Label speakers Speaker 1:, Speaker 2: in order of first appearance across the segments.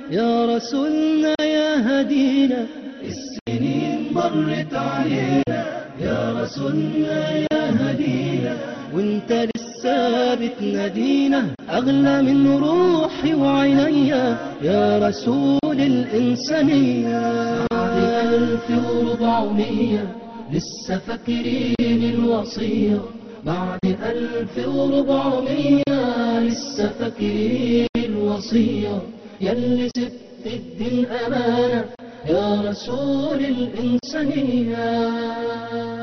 Speaker 1: يا رسولنا يا هدينا السنين مرت علينا يا رسولنا يا هدينا وانت لسه بتنادينا اغلى من روحي وعينيا يا رسول الانسانيه بعد الف وربعمية لسه فاكرين الوصيه بعد ألف وربعمية لسه فاكرين الوصية يلي سبت الدين أمانة يا رسول الإنسانية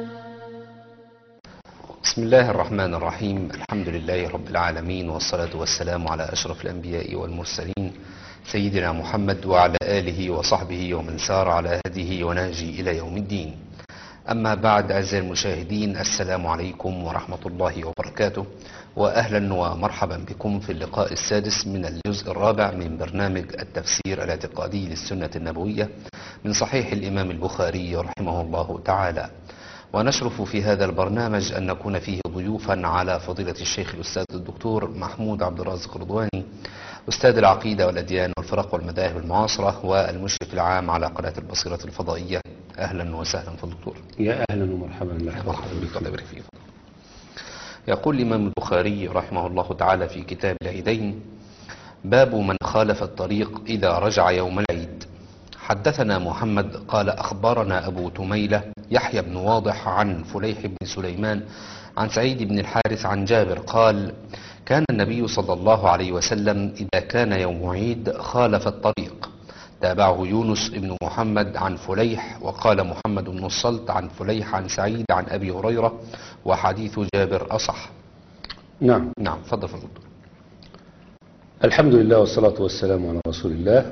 Speaker 2: بسم الله الرحمن الرحيم الحمد لله رب العالمين والصلاة والسلام على أشرف الأنبياء والمرسلين سيدنا محمد وعلى آله وصحبه ومن سار على هديه ونهجه إلى يوم الدين أما بعد أعزائي المشاهدين السلام عليكم ورحمة الله وبركاته وأهلا ومرحبا بكم في اللقاء السادس من الجزء الرابع من برنامج التفسير الاعتقادي للسنة النبوية من صحيح الإمام البخاري رحمه الله تعالى ونشرف في هذا البرنامج أن نكون فيه ضيوفا على فضيلة الشيخ الأستاذ الدكتور محمود عبد الرازق رضواني أستاذ العقيدة والأديان والفرق والمذاهب المعاصرة والمشرف العام على قناة البصيرة الفضائية أهلا وسهلا في الدكتور
Speaker 3: يا اهلا ومرحبا الله
Speaker 2: مرحبا بك الله يبارك فيك يقول الإمام البخاري رحمه الله تعالى في كتاب العيدين باب من خالف الطريق إذا رجع يوم العيد حدثنا محمد قال أخبرنا أبو تميلة يحيى بن واضح عن فليح بن سليمان عن سعيد بن الحارث عن جابر قال كان النبي صلى الله عليه وسلم إذا كان يوم عيد خالف الطريق تابعه يونس بن محمد عن فليح وقال محمد بن الصلت عن فليح عن سعيد عن أبي هريرة وحديث جابر أصح
Speaker 3: نعم
Speaker 2: نعم فضل في الدكتور
Speaker 3: الحمد لله والصلاة والسلام على رسول الله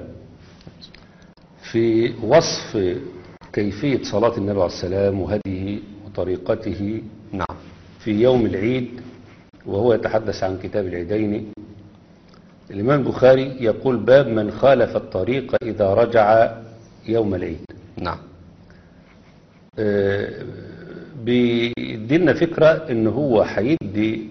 Speaker 3: في وصف كيفية صلاة النبي عليه السلام وهديه وطريقته
Speaker 2: نعم
Speaker 3: في يوم العيد وهو يتحدث عن كتاب العيدين الإمام البخاري يقول باب من خالف الطريق إذا رجع يوم العيد
Speaker 2: نعم
Speaker 3: آه، بيدينا فكرة ان هو هيدي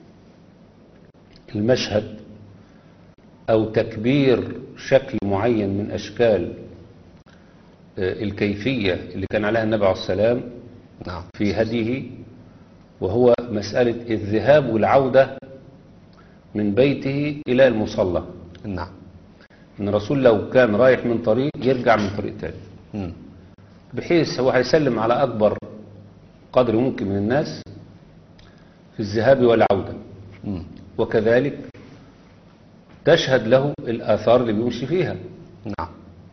Speaker 3: المشهد او تكبير شكل معين من اشكال آه، الكيفية اللي كان عليها النبي عليه السلام
Speaker 2: نعم
Speaker 3: في هديه وهو مسألة الذهاب والعودة من بيته إلى المصلى
Speaker 2: نعم
Speaker 3: ان الرسول لو كان رايح من طريق يرجع من طريق تاني
Speaker 2: مم.
Speaker 3: بحيث هو هيسلم على أكبر قدر ممكن من الناس في الذهاب والعودة
Speaker 2: مم.
Speaker 3: وكذلك تشهد له الآثار اللي بيمشي فيها
Speaker 2: نعم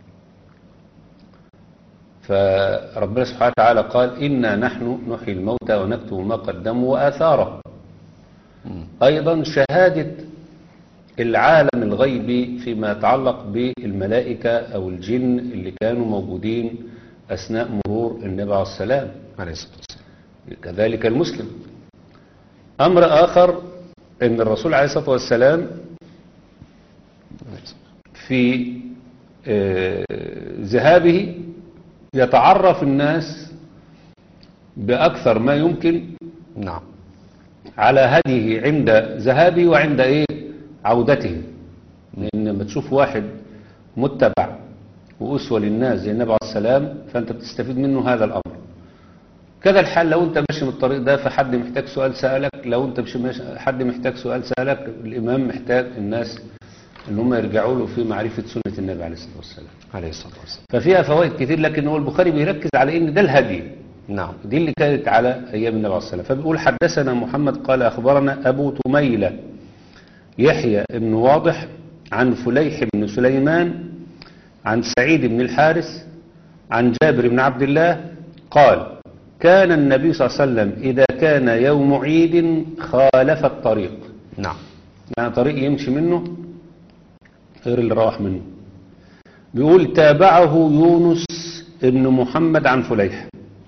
Speaker 3: فربنا سبحانه وتعالى قال إنا نحن نحيي الموتى ونكتب ما قدموا وآثاره
Speaker 2: مم.
Speaker 3: أيضا شهادة العالم الغيبي فيما يتعلق بالملائكة أو الجن اللي كانوا موجودين أثناء مرور النبي عليه السلام
Speaker 2: عليه الصلاة والسلام
Speaker 3: كذلك المسلم أمر آخر أن الرسول عليه الصلاة والسلام
Speaker 2: عليه الصلاة
Speaker 3: في آه، ذهابه يتعرف الناس بأكثر ما يمكن
Speaker 2: نعم
Speaker 3: على هديه عند ذهابه وعند إيه عودته لأن لما تشوف واحد متبع وأسوة للناس زي النبي عليه السلام فأنت بتستفيد منه هذا الأمر كذا الحال لو أنت ماشي من الطريق ده فحد محتاج سؤال سألك لو أنت مش ماشي حد محتاج سؤال سألك الإمام محتاج الناس ان هم يرجعوا له في معرفة سنة النبي عليه الصلاة والسلام
Speaker 2: عليه الصلاة والسلام
Speaker 3: ففيها فوائد كتير لكن هو البخاري بيركز على ان ده الهدي
Speaker 2: نعم
Speaker 3: دي اللي كانت على ايام النبي عليه الصلاة والسلام فبيقول حدثنا محمد قال اخبرنا ابو تميلة يحيى بن واضح عن فليح بن سليمان عن سعيد بن الحارث عن جابر بن عبد الله قال كان النبي صلى الله عليه وسلم إذا كان يوم عيد خالف الطريق
Speaker 2: نعم
Speaker 3: يعني طريق يمشي منه غير اللي راح منه بيقول تابعه يونس ابن محمد عن فليح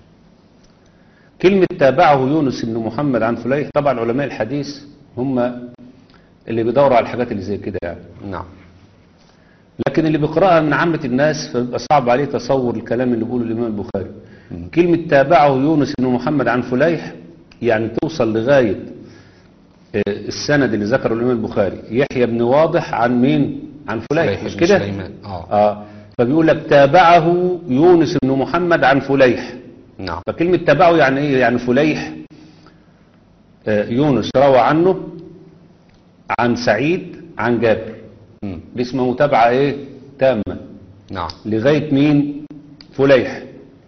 Speaker 3: كلمة تابعه يونس ابن محمد عن فليح طبعا علماء الحديث هم اللي بيدوروا على الحاجات اللي زي كده يعني
Speaker 2: نعم
Speaker 3: لكن اللي بيقرأها من عامة الناس فبيبقى صعب عليه تصور الكلام اللي بيقوله الإمام البخاري كلمة تابعه يونس بن محمد عن فليح يعني توصل لغاية آه، السند اللي ذكره الإمام البخاري يحيى بن واضح عن مين عن فليح
Speaker 2: فليح
Speaker 3: مش
Speaker 2: بن
Speaker 3: كده
Speaker 2: سليمان. آه.
Speaker 3: اه فبيقول لك تابعه يونس بن محمد عن فليح
Speaker 2: نعم
Speaker 3: فكلمة تابعه يعني ايه يعني فليح آه، يونس روى عنه عن سعيد عن جابر
Speaker 2: مم.
Speaker 3: دي اسمها متابعة ايه تامة
Speaker 2: نعم
Speaker 3: لغاية مين فليح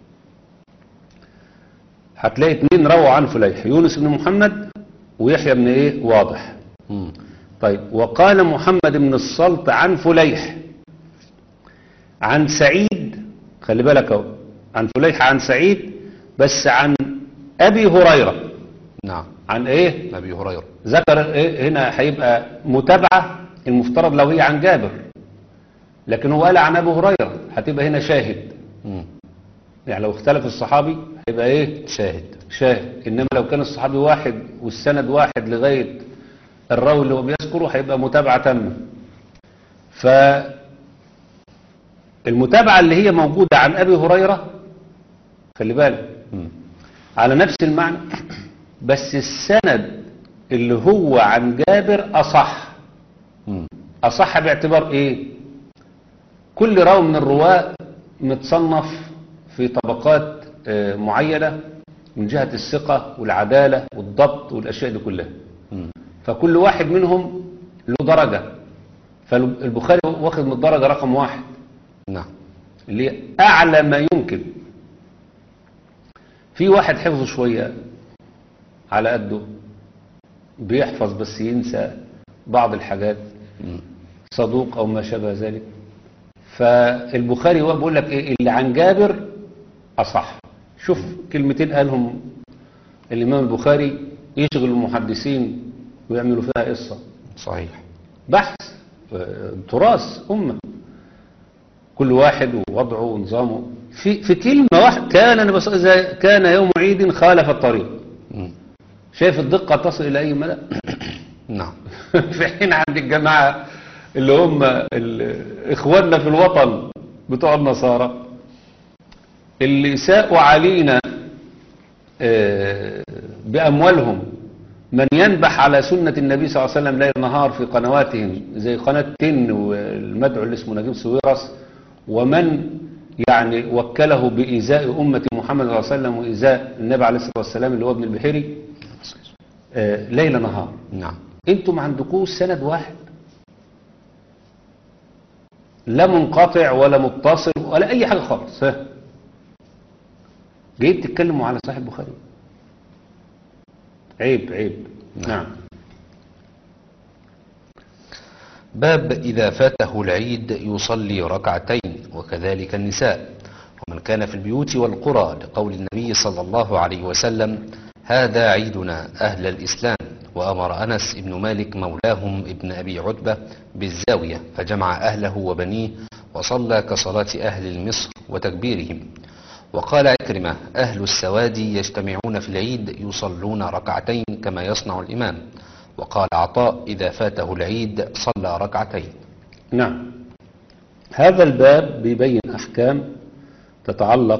Speaker 3: هتلاقي اتنين رووا عن فليح يونس بن محمد ويحيى بن ايه واضح
Speaker 2: مم.
Speaker 3: طيب وقال محمد بن الصلت عن فليح عن سعيد خلي بالك اهو عن فليح عن سعيد بس عن ابي هريره
Speaker 2: نعم
Speaker 3: عن ايه
Speaker 2: أبي هريرة
Speaker 3: ذكر إيه هنا هيبقى متابعه المفترض لو هي عن جابر لكن هو قال عن ابي هريره هتبقى هنا شاهد
Speaker 2: مم.
Speaker 3: يعني لو اختلف الصحابي هيبقى ايه
Speaker 2: شاهد
Speaker 3: شاهد انما لو كان الصحابي واحد والسند واحد لغايه الراوي اللي هو بيذكره هيبقى متابعه تامه ف المتابعه اللي هي موجوده عن ابي هريره خلي بالك
Speaker 2: مم.
Speaker 3: على نفس المعنى بس السند اللي هو عن جابر اصح
Speaker 2: مم.
Speaker 3: أصح باعتبار إيه كل راوي من الرواة متصنف في طبقات آه، معينة من جهة الثقة والعدالة والضبط والأشياء دي كلها
Speaker 2: مم.
Speaker 3: فكل واحد منهم له درجة فالبخاري واخد من الدرجة رقم واحد
Speaker 2: نعم
Speaker 3: اللي هي أعلى ما يمكن في واحد حفظه شوية على قده بيحفظ بس ينسى بعض الحاجات
Speaker 2: مم.
Speaker 3: صدوق او ما شابه ذلك فالبخاري هو بيقول لك ايه اللي عن جابر اصح شوف كلمتين قالهم الامام البخاري يشغل المحدثين ويعملوا فيها قصه
Speaker 2: صحيح
Speaker 3: بحث آه، تراث امه كل واحد ووضعه ونظامه في في كلمه واحده كان النبي صلى الله عليه وسلم كان يوم عيد خالف الطريق
Speaker 2: مم.
Speaker 3: شايف الدقه تصل الى اي مدى
Speaker 2: نعم
Speaker 3: في حين عند الجماعة اللي هم ال- إخواننا في الوطن بتوع النصارى اللي ساءوا علينا آه، بأموالهم من ينبح على سنة النبي صلى الله عليه وسلم ليل نهار في قنواتهم زي قناة تن والمدعو اللي اسمه نجيب سويرس ومن يعني وكله بإيذاء أمة محمد صلى الله عليه وسلم وإيذاء النبي عليه الصلاة والسلام اللي هو ابن البحيري آه، ليل نهار
Speaker 2: نعم
Speaker 3: انتوا ما عندكوش سند واحد لا منقطع ولا متصل ولا اي حاجه خالص ها جايين تتكلموا على صحيح البخاري عيب عيب نعم
Speaker 2: باب إذا فاته العيد يصلي ركعتين وكذلك النساء ومن كان في البيوت والقرى لقول النبي صلى الله عليه وسلم هذا عيدنا أهل الإسلام وأمر أنس بن مالك مولاهم ابن أبي عتبة بالزاوية فجمع أهله وبنيه وصلى كصلاة أهل مصر وتكبيرهم وقال عكرمة أهل السواد يجتمعون في العيد يصلون ركعتين كما يصنع الإمام وقال عطاء إذا فاته العيد صلى ركعتين
Speaker 3: نعم هذا الباب بيبين احكام تتعلق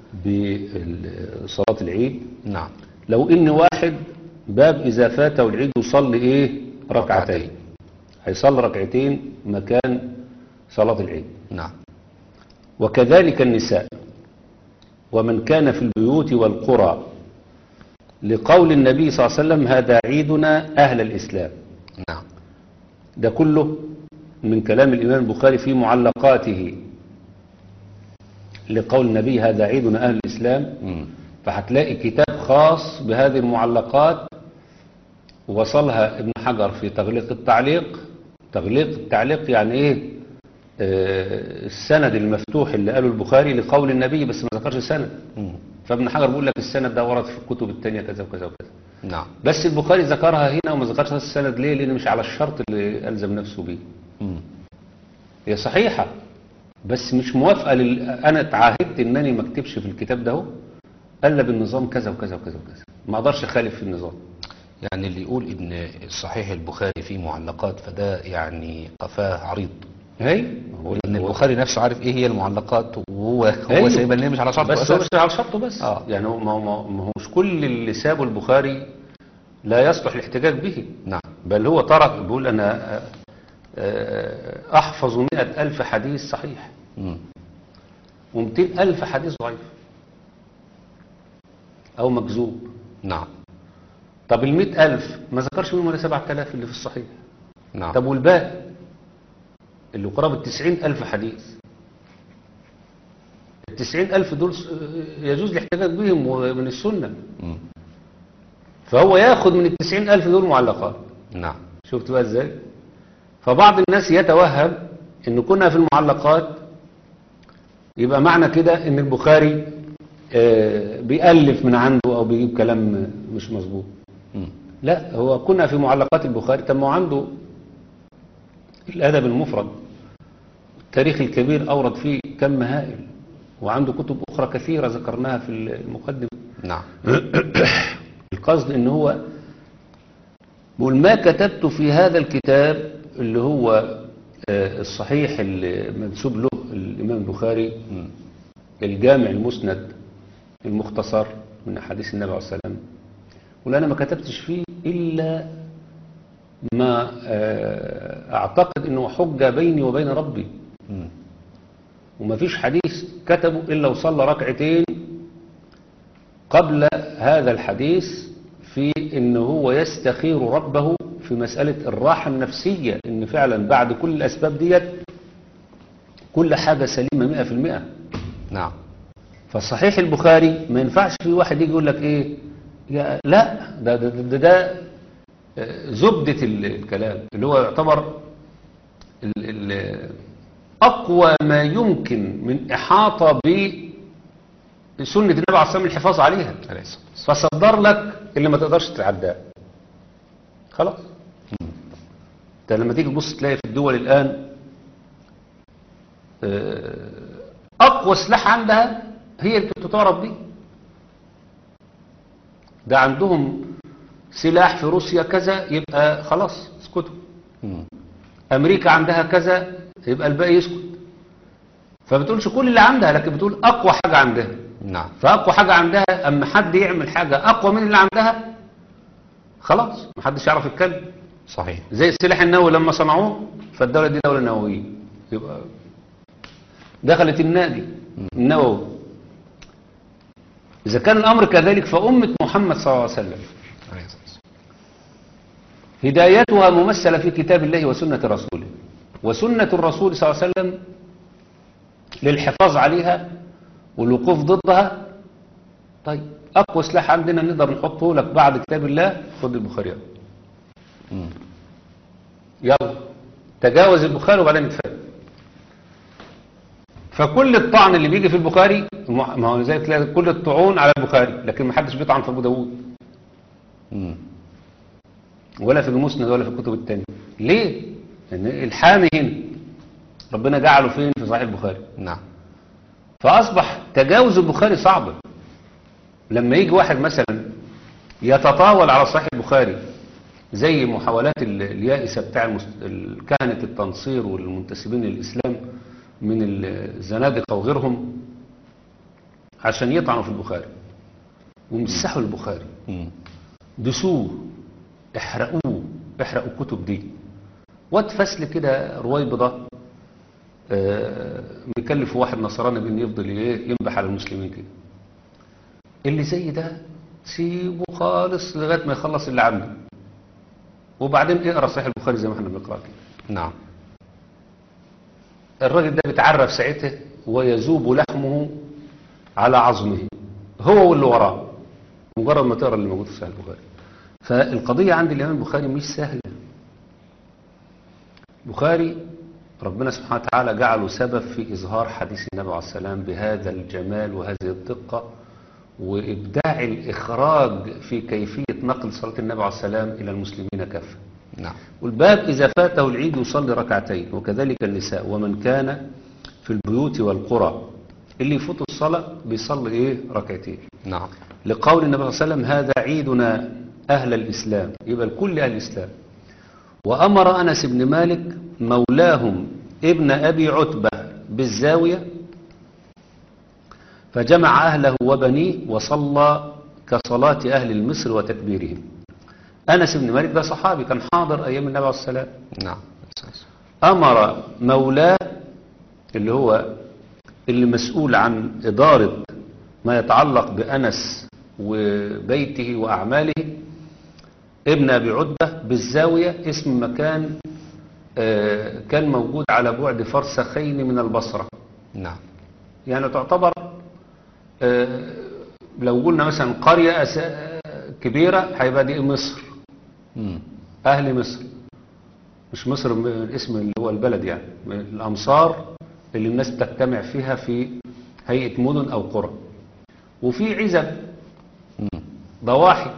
Speaker 3: بصلاه العيد
Speaker 2: نعم
Speaker 3: لو ان واحد باب اذا فاته العيد يصلي ايه ركعتين هيصلي ركعتين مكان صلاه العيد
Speaker 2: نعم
Speaker 3: وكذلك النساء ومن كان في البيوت والقرى لقول النبي صلى الله عليه وسلم هذا عيدنا أهل الإسلام
Speaker 2: نعم
Speaker 3: ده كله من كلام الإمام البخاري في معلقاته لقول النبي هذا عيدنا أهل الإسلام
Speaker 2: مم.
Speaker 3: فهتلاقي كتاب خاص بهذه المعلقات وصلها ابن حجر في تغليق التعليق تغليق التعليق يعني ايه آه السند المفتوح اللي قاله البخاري لقول النبي بس ما ذكرش السند
Speaker 2: مم.
Speaker 3: فابن حجر بيقول لك السند ده ورد في الكتب التانية كذا وكذا وكذا
Speaker 2: نعم
Speaker 3: بس البخاري ذكرها هنا وما ذكرش السند ليه لان مش على الشرط اللي ألزم نفسه بيه
Speaker 2: مم.
Speaker 3: هي صحيحة بس مش موافقة لل... أنا اتعاهدت إنني ما اكتبش في الكتاب ده إلا بالنظام كذا وكذا وكذا وكذا ما أقدرش أخالف في النظام
Speaker 2: يعني اللي يقول ان صحيح البخاري فيه معلقات فده يعني قفاه عريض
Speaker 3: هي هو
Speaker 2: لان
Speaker 3: هو-
Speaker 2: البخاري نفسه عارف ايه هي المعلقات وهو هو
Speaker 3: أيوه.
Speaker 2: سايبها ان هي مش على شرط
Speaker 3: بس هو
Speaker 2: أساس.
Speaker 3: مش على شرطه بس
Speaker 2: آه.
Speaker 3: يعني هو ما هو ما هو- ما هو مش كل اللي سابه البخاري لا يصلح الاحتجاج به
Speaker 2: نعم
Speaker 3: بل هو ترك بيقول أنا آه، آه، أحفظ مئة ألف حديث صحيح
Speaker 2: مم.
Speaker 3: ومئتين ألف حديث ضعيف أو مكذوب
Speaker 2: نعم
Speaker 3: طب المئة ألف ما ذكرش منهم ولا سبعة آلاف اللي في الصحيح
Speaker 2: نعم
Speaker 3: طب والباقي اللي قرابة التسعين ألف حديث التسعين ألف دول س- يجوز الاحتجاج بهم من السنة
Speaker 2: مم.
Speaker 3: فهو ياخد من التسعين ألف دول معلقات
Speaker 2: نعم
Speaker 3: شفت بقى ازاي فبعض الناس يتوهم ان كنا في المعلقات يبقى معنى كده ان البخاري آه، بيألف من عنده او بيجيب كلام مش مظبوط
Speaker 2: مم.
Speaker 3: لا هو كنا في معلقات البخاري طب ما هو عنده الادب المفرد التاريخ الكبير اورد فيه كم هائل وعنده كتب اخرى كثيره ذكرناها في المقدمه
Speaker 2: نعم
Speaker 3: القصد ان هو بيقول ما كتبت في هذا الكتاب اللي هو آه، الصحيح اللي منسوب له الامام البخاري
Speaker 2: مم.
Speaker 3: الجامع المسند المختصر من احاديث النبي عليه الصلاه والسلام ولا انا ما كتبتش فيه الا ما آه، اعتقد انه حجه بيني وبين ربي
Speaker 2: مم.
Speaker 3: وما فيش حديث كتبه إلا وصلى ركعتين قبل هذا الحديث في إن هو يستخير ربه في مسألة الراحة النفسية إن فعلا بعد كل الأسباب ديت كل حاجة سليمة مئة في المئة
Speaker 2: نعم
Speaker 3: فصحيح البخاري ما ينفعش في واحد يجي يقول لك إيه يا لا ده ده, ده, ده, ده آه، زبدة ال- الكلام اللي هو يعتبر ال ال أقوى ما يمكن من إحاطة بسنة النبي عليه الصلاة والسلام الحفاظ عليها
Speaker 2: عليه الصلاة والسلام.
Speaker 3: فصدر لك اللي ما تقدرش تعداه خلاص انت لما تيجي تبص تلاقي في الدول الآن آه، أقوى سلاح عندها هي اللي بتتعرف بيه ده عندهم سلاح في روسيا كذا يبقى خلاص اسكتوا
Speaker 2: مم.
Speaker 3: امريكا عندها كذا يبقى الباقي يسكت فبتقولش كل اللي عندها لكن بتقول اقوى حاجة عندها
Speaker 2: نعم
Speaker 3: فاقوى حاجة عندها اما حد يعمل حاجة اقوى من اللي عندها خلاص محدش يعرف يتكلم
Speaker 2: صحيح
Speaker 3: زي السلاح النووي لما صنعوه فالدولة دي دولة نووية يبقى دخلت النادي النووي إذا كان الأمر كذلك فأمة محمد صلى الله عليه وسلم
Speaker 2: عليه الصلاة والسلام.
Speaker 3: هدايتها ممثلة في كتاب الله وسنة رسوله وسنة الرسول صلى الله عليه وسلم للحفاظ عليها والوقوف ضدها طيب أقوى سلاح عندنا نقدر نحطه لك بعد كتاب الله خد البخاري
Speaker 2: مم.
Speaker 3: يلا تجاوز البخاري وبعدين اتفق فكل الطعن اللي بيجي في البخاري ما هو زي تلاقي كل الطعون على البخاري لكن ما حدش بيطعن في ابو داوود
Speaker 2: مم.
Speaker 3: ولا في المسند ولا في الكتب التانية ليه؟ لأن الحامي هنا ربنا جعله فين في صحيح البخاري
Speaker 2: نعم
Speaker 3: فأصبح تجاوز البخاري صعب لما يجي واحد مثلا يتطاول على صحيح البخاري زي محاولات ال- اليائسة بتاع المس- ال- كهنة التنصير والمنتسبين للإسلام من الزنادقة وغيرهم عشان يطعنوا في البخاري ويمسحوا البخاري
Speaker 2: مم.
Speaker 3: دسوه احرقوه احرقوا الكتب دي واد فصل كده رويبضة آه، مكلف واحد نصراني بان يفضل ايه ينبح على المسلمين كده اللي زي ده سيبه خالص لغايه ما يخلص اللي عنده وبعدين اقرا صحيح البخاري زي ما احنا بنقرا كده
Speaker 2: نعم
Speaker 3: الراجل ده بيتعرف ساعتها ويذوب لحمه على عظمه هو واللي وراه مجرد ما تقرا اللي موجود في صحيح البخاري فالقضيه عند الامام البخاري مش سهله البخاري ربنا سبحانه وتعالى جعله سبب في اظهار حديث النبي عليه السلام بهذا الجمال وهذه الدقه وابداع الاخراج في كيفيه نقل صلاه النبي عليه السلام الى المسلمين كافه
Speaker 2: نعم
Speaker 3: والباب إذا فاته العيد يصلي ركعتين وكذلك النساء ومن كان في البيوت والقرى اللي يفوت الصلاة بيصلي إيه ركعتين
Speaker 2: نعم
Speaker 3: لقول النبي صلى الله عليه وسلم هذا عيدنا أهل الإسلام يبقى الكل أهل الإسلام وأمر أنس بن مالك مولاهم ابن أبي عتبة بالزاوية فجمع أهله وبنيه وصلى كصلاة أهل المصر وتكبيرهم أنس بن مالك ده صحابي كان حاضر أيام النبي عليه السلام
Speaker 2: نعم أساس.
Speaker 3: أمر مولاه اللي هو اللي مسؤول عن إدارة ما يتعلق بأنس وبيته وأعماله ابن أبي عدة بالزاوية اسم مكان آه، كان موجود على بعد فرسخين من البصرة
Speaker 2: نعم
Speaker 3: يعني تعتبر آه، لو قلنا مثلا قرية أس- كبيرة هيبقى دي مصر
Speaker 2: مم.
Speaker 3: أهل مصر مش مصر م- الاسم اللي هو البلد يعني الأمصار اللي الناس بتجتمع فيها في هيئة مدن أو قرى وفي عزب
Speaker 2: مم.
Speaker 3: ضواحي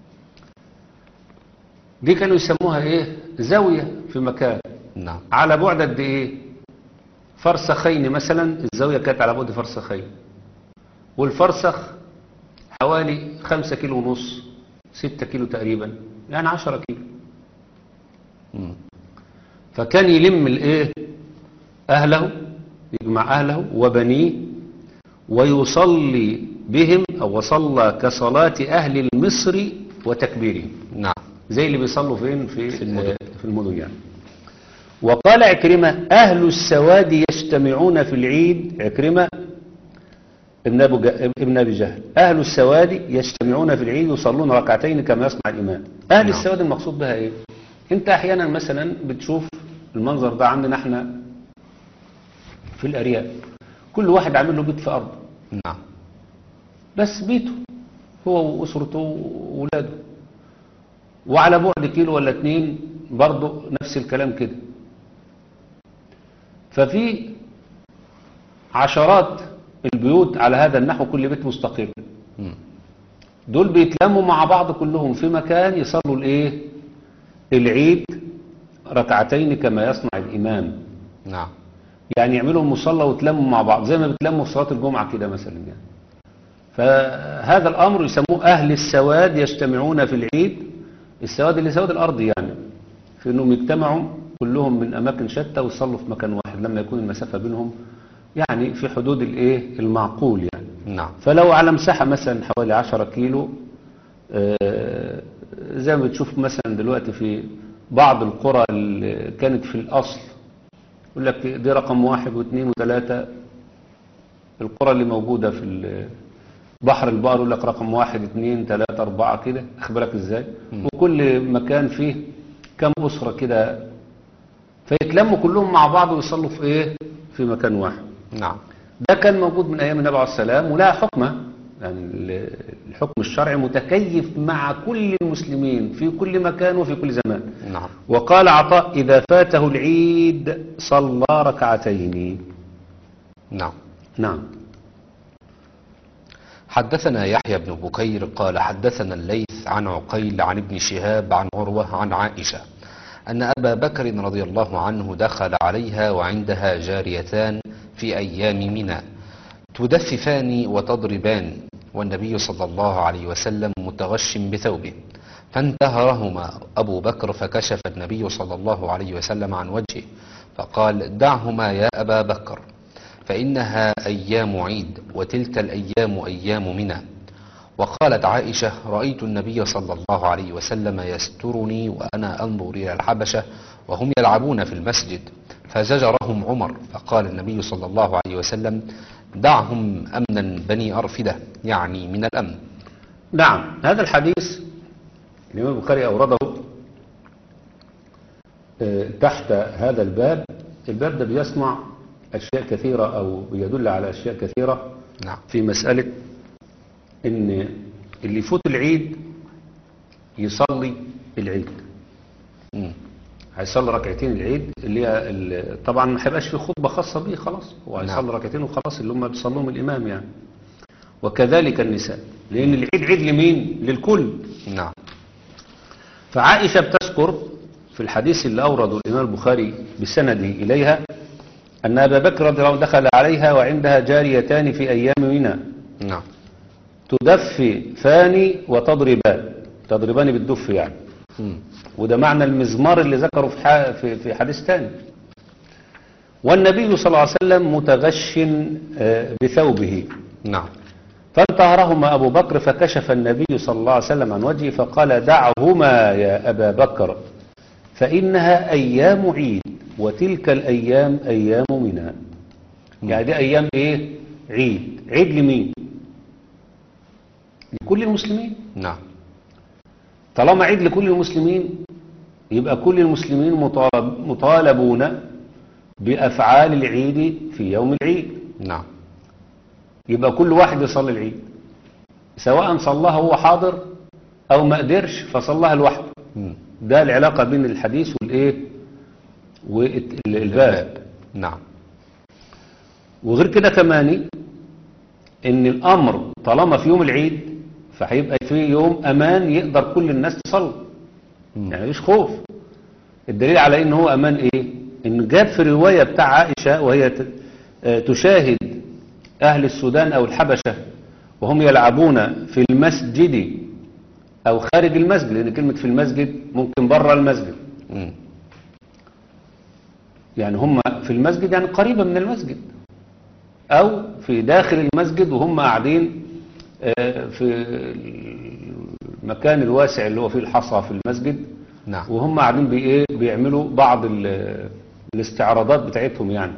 Speaker 3: دي كانوا يسموها ايه زاوية في مكان
Speaker 2: نعم
Speaker 3: على بعد قد ايه فرسخين مثلا الزاوية كانت على بعد فرسخين والفرسخ حوالي خمسة كيلو ونص ستة كيلو تقريبا يعني عشرة كيلو
Speaker 2: مم.
Speaker 3: فكان يلم الايه اهله يجمع اهله وبنيه ويصلي بهم او وصلى كصلاة اهل المصر وتكبيرهم
Speaker 2: نعم
Speaker 3: زي اللي بيصلوا فين في
Speaker 2: في المدن.
Speaker 3: في المدن يعني وقال عكرمة أهل السواد يجتمعون في العيد عكرمة ابن, أبو ج... ابن أبي جهل أهل السواد يجتمعون في العيد يصلون ركعتين كما يصنع الإمام أهل
Speaker 2: نعم.
Speaker 3: السواد المقصود بها إيه أنت أحيانا مثلا بتشوف المنظر ده عندنا احنا في الأرياف كل واحد عامل له بيت في أرضه
Speaker 2: نعم
Speaker 3: بس بيته هو وأسرته وولاده وعلى بعد كيلو ولا اتنين برضه نفس الكلام كده ففي عشرات البيوت على هذا النحو كل بيت مستقل
Speaker 2: مم.
Speaker 3: دول بيتلموا مع بعض كلهم في مكان يصلوا الايه العيد ركعتين كما يصنع الامام
Speaker 2: نعم
Speaker 3: يعني يعملوا مصلى وتلموا مع بعض زي ما بتلموا في صلاة الجمعة كده مثلا يعني فهذا الأمر يسموه أهل السواد يجتمعون في العيد السواد اللي سواد الأرض يعني في أنهم يجتمعوا كلهم من أماكن شتى ويصلوا في مكان واحد لما يكون المسافة بينهم يعني في حدود الإيه المعقول يعني
Speaker 2: نعم
Speaker 3: فلو على مساحة مثلا حوالي 10 كيلو آه، زي ما بتشوف مثلا دلوقتي في بعض القرى اللي كانت في الأصل يقول لك دي رقم واحد واثنين وثلاثة القرى اللي موجودة في ال- بحر البقر يقول لك رقم واحد اثنين ثلاثة أربعة كده أخبرك إزاي وكل مكان فيه كم أسرة كده فيتلموا كلهم مع بعض ويصلوا في إيه في مكان واحد
Speaker 2: نعم
Speaker 3: ده كان موجود من أيام النبي عليه السلام ولا حكمة يعني ال- الحكم الشرعي متكيف مع كل المسلمين في كل مكان وفي كل زمان
Speaker 2: نعم
Speaker 3: وقال عطاء إذا فاته العيد صلى ركعتين
Speaker 2: نعم
Speaker 3: نعم
Speaker 2: حدثنا يحيى بن بكير قال حدثنا الليث عن عقيل عن ابن شهاب عن عروة عن عائشة أن أبا بكر رضي الله عنه دخل عليها وعندها جاريتان في أيام منى تدففان وتضربان والنبي صلى الله عليه وسلم متغش بثوبه فانتهرهما أبو بكر فكشف النبي صلى الله عليه وسلم عن وجهه فقال دعهما يا أبا بكر فإنها أيام عيد وتلك الأيام أيام منى وقالت عائشة رأيت النبي صلى الله عليه وسلم يسترني وأنا أنظر إلى الحبشة وهم يلعبون في المسجد فزجرهم عمر فقال النبي صلى الله عليه وسلم دعهم أمنا بني أرفدة يعني من الأمن
Speaker 3: نعم هذا الحديث الإمام البخاري أورده آه، تحت هذا الباب الباب ده بيصنع أشياء كثيرة أو بيدل على أشياء كثيرة
Speaker 2: نعم
Speaker 3: في مسألة إن اللي يفوت العيد يصلي العيد
Speaker 2: مم.
Speaker 3: هيصلي ركعتين العيد اللي هي ال- طبعا ما هيبقاش في خطبة خاصة بيه خلاص هو هيصلي
Speaker 2: نعم.
Speaker 3: ركعتين وخلاص اللي هم بيصلوهم الإمام يعني وكذلك النساء لأن العيد عيد لمين؟ للكل
Speaker 2: نعم
Speaker 3: فعائشة بتذكر في الحديث اللي أورده الإمام البخاري بسنده إليها أن أبا بكر رضي الله عنه دخل عليها وعندها جاريتان في أيام منى
Speaker 2: نعم
Speaker 3: تدففان وتضربان تضربان بالدف يعني
Speaker 2: مم.
Speaker 3: وده معنى المزمار اللي ذكره في ح- في في حديث تاني والنبي صلى الله عليه وسلم متغش آه، بثوبه
Speaker 2: نعم
Speaker 3: فانتهرهما أبو بكر فكشف النبي صلى الله عليه وسلم عن وجهه فقال دعهما يا أبا بكر فإنها أيام عيد وتلك الأيام أيام منى يعني دي أيام إيه عيد عيد لمين لكل المسلمين
Speaker 2: نعم
Speaker 3: طالما عيد لكل المسلمين يبقى كل المسلمين مطالب مطالبون بأفعال العيد في يوم العيد
Speaker 2: نعم
Speaker 3: يبقى كل واحد يصلي العيد سواء صلاها هو حاضر أو ما قدرش فصلاها لوحده
Speaker 2: مم.
Speaker 3: ده العلاقة بين الحديث والإيه والباب
Speaker 2: نعم
Speaker 3: وغير كده كمان ان الامر طالما في يوم العيد فهيبقى في يوم امان يقدر كل الناس تصلي
Speaker 2: مم.
Speaker 3: يعني مفيش خوف الدليل على ان هو امان ايه ان جاب في الرواية بتاع عائشة وهي ت- آه، تشاهد اهل السودان او الحبشة وهم يلعبون في المسجد او خارج المسجد لان كلمة في المسجد ممكن بره المسجد
Speaker 2: مم.
Speaker 3: يعني هم في المسجد يعني قريبة من المسجد أو في داخل المسجد وهم قاعدين آه، في المكان الواسع اللي هو فيه الحصى في المسجد
Speaker 2: نعم
Speaker 3: وهم قاعدين بإيه بيعملوا بعض ال- الاستعراضات بتاعتهم يعني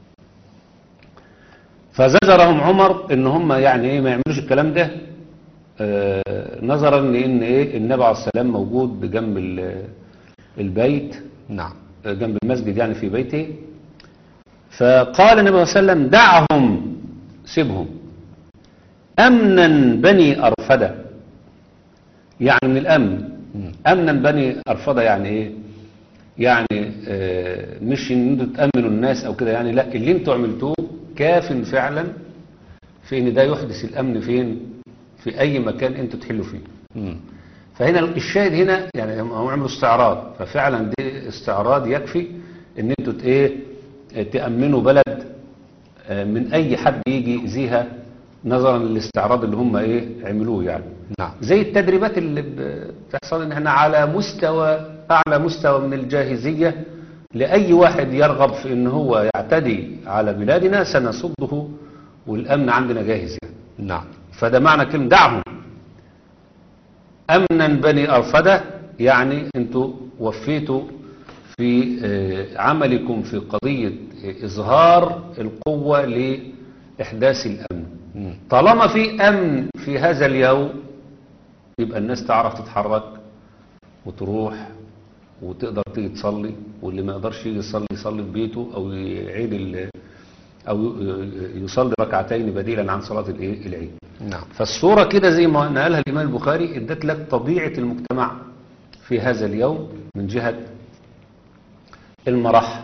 Speaker 3: فزجرهم عمر ان هم يعني ايه ما يعملوش الكلام ده آه، نظرا لان ايه النبي عليه السلام موجود بجنب ال- البيت
Speaker 2: نعم
Speaker 3: جنب المسجد يعني في بيته فقال النبي صلى الله عليه وسلم دعهم سيبهم أمنا بني أرفدة يعني من الأمن
Speaker 2: مم.
Speaker 3: أمنا بني أرفدة يعني إيه يعني آه مش إن أنتوا تأمنوا الناس أو كده يعني لا اللي أنتوا عملتوه كاف فعلا في إن ده يحدث الأمن فين في أي مكان أنتوا تحلوا فيه
Speaker 2: مم.
Speaker 3: فهنا الشاهد هنا يعني هم عملوا استعراض ففعلا دي استعراض يكفي ان انتوا ت- ايه تأمنوا بلد آه، من اي حد يجي يأذيها نظرا للاستعراض اللي هم ايه عملوه يعني
Speaker 2: نعم
Speaker 3: زي التدريبات اللي ب- بتحصل ان احنا على مستوى اعلى مستوى من الجاهزية لاي واحد يرغب في ان هو يعتدي على بلادنا سنصده والامن عندنا جاهز يعني
Speaker 2: نعم
Speaker 3: فده معنى كلمة دعهم أمنا بني أرفدة يعني أنتوا وفيتوا في آه، عملكم في قضية آه، إظهار القوة لإحداث الأمن
Speaker 2: مم.
Speaker 3: طالما في أمن في هذا اليوم يبقى الناس تعرف تتحرك وتروح وتقدر تيجي تصلي واللي ما يقدرش يجي يصلي يصلي في بيته أو يعيد ال- أو ي- يصلي ركعتين بديلا عن صلاة الإيه؟ العيد
Speaker 2: نعم
Speaker 3: فالصورة كده زي ما نقلها الإمام البخاري ادت لك طبيعة المجتمع في هذا اليوم من جهة المرح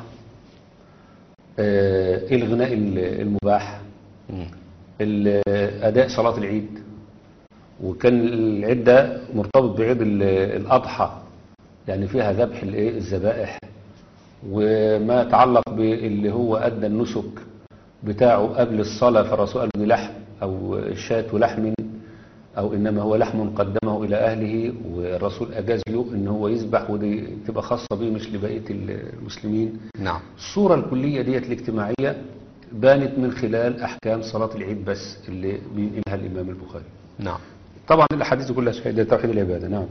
Speaker 3: آه، الغناء ال- المباح
Speaker 2: مم.
Speaker 3: ال- أداء صلاة العيد وكان العيد ده مرتبط بعيد ال- الأضحى يعني فيها ذبح الإيه؟ الذبائح وما يتعلق باللي هو أدى النسك بتاعه قبل الصلاة فالرسول قال دي لحم أو شاة لحم أو إنما هو لحم قدمه إلى أهله والرسول أجاز له إن هو يذبح ودي تبقى خاصة به مش لبقية المسلمين
Speaker 2: نعم
Speaker 3: الصورة الكلية ديت الاجتماعية بانت من خلال أحكام صلاة العيد بس اللي بينقلها الإمام البخاري
Speaker 2: نعم
Speaker 3: طبعا الأحاديث كلها صحيحة ده توحيد العبادة نعم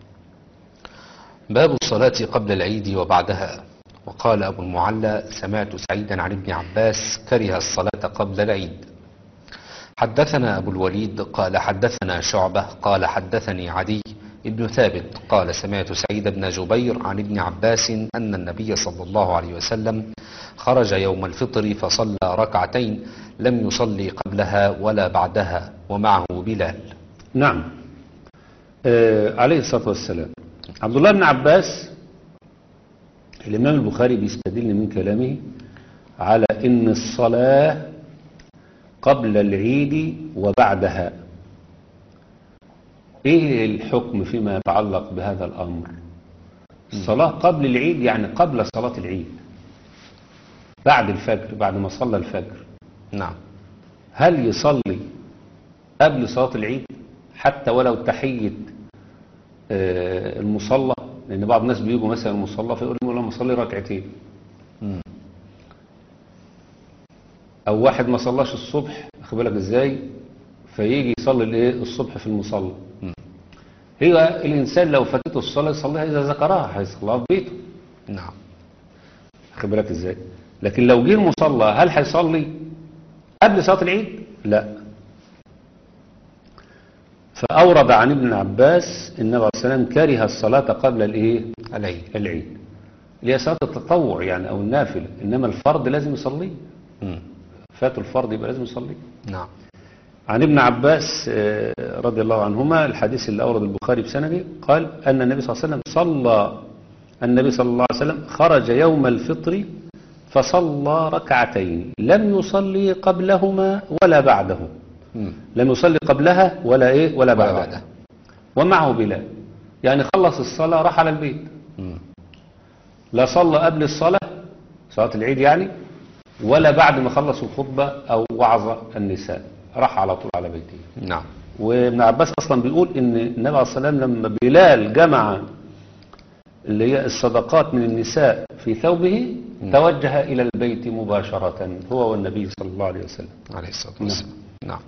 Speaker 2: باب الصلاة قبل العيد وبعدها وقال أبو المعلى سمعت سعيدا عن ابن عباس كره الصلاة قبل العيد حدثنا أبو الوليد قال حدثنا شعبة قال حدثني عدي ابن ثابت قال سمعت سعيد بن جبير عن ابن عباس أن النبي صلى الله عليه وسلم خرج يوم الفطر فصلى ركعتين لم يصلي قبلها ولا بعدها ومعه بلال
Speaker 3: نعم آه عليه الصلاة والسلام عبد الله بن عباس الإمام البخاري بيستدل من كلامه على إن الصلاة قبل العيد وبعدها إيه الحكم فيما يتعلق بهذا الأمر الصلاة قبل العيد يعني قبل صلاة العيد بعد الفجر بعد ما صلى الفجر
Speaker 2: نعم
Speaker 3: هل يصلي قبل صلاة العيد حتى ولو تحية آه، المصلى لأن بعض الناس بيجوا مثلا المصلى فيقول لهم لما أصلي ركعتين
Speaker 2: مم.
Speaker 3: أو واحد ما صلاش الصبح أخد بالك إزاي فيجي يصلي الإيه الصبح في المصلى
Speaker 2: مم.
Speaker 3: هي الإنسان لو فاتته الصلاة يصليها إذا ذكرها هيصليها في بيته
Speaker 2: نعم
Speaker 3: خد بالك ازاي لكن لو جه المصلى هل هيصلي قبل صلاة العيد لا فأورد عن ابن عباس النبي عليه السلام كره الصلاة قبل الايه
Speaker 2: العيد
Speaker 3: العيد اللي هي صلاة التطوع يعني أو النافلة إنما الفرض لازم يصليه
Speaker 2: مم.
Speaker 3: فاته الفرض يبقى لازم يصليه
Speaker 2: نعم
Speaker 3: عن ابن عباس آه، رضي الله عنهما الحديث اللي أورد البخاري بسنده قال أن النبي صلى الله عليه وسلم صلى النبي صلى الله عليه وسلم خرج يوم الفطر فصلى ركعتين لم يصلي قبلهما ولا بعده
Speaker 2: مم.
Speaker 3: لم يصلي قبلها ولا إيه ولا
Speaker 2: ولا
Speaker 3: بعدها
Speaker 2: بعدها.
Speaker 3: ومعه بلال يعني خلص الصلاة راح على البيت
Speaker 2: مم.
Speaker 3: لا صلى قبل الصلاة صلاة العيد يعني ولا بعد ما خلص الخطبة أو وعظ النساء راح على طول على بيته
Speaker 2: نعم
Speaker 3: وابن عباس أصلا بيقول إن النبي عليه الصلاة والسلام لما بلال جمع اللي هي الصدقات من النساء في ثوبه توجه إلى البيت مباشرة هو والنبي صلى الله عليه وسلم
Speaker 2: عليه الصلاة والسلام نعم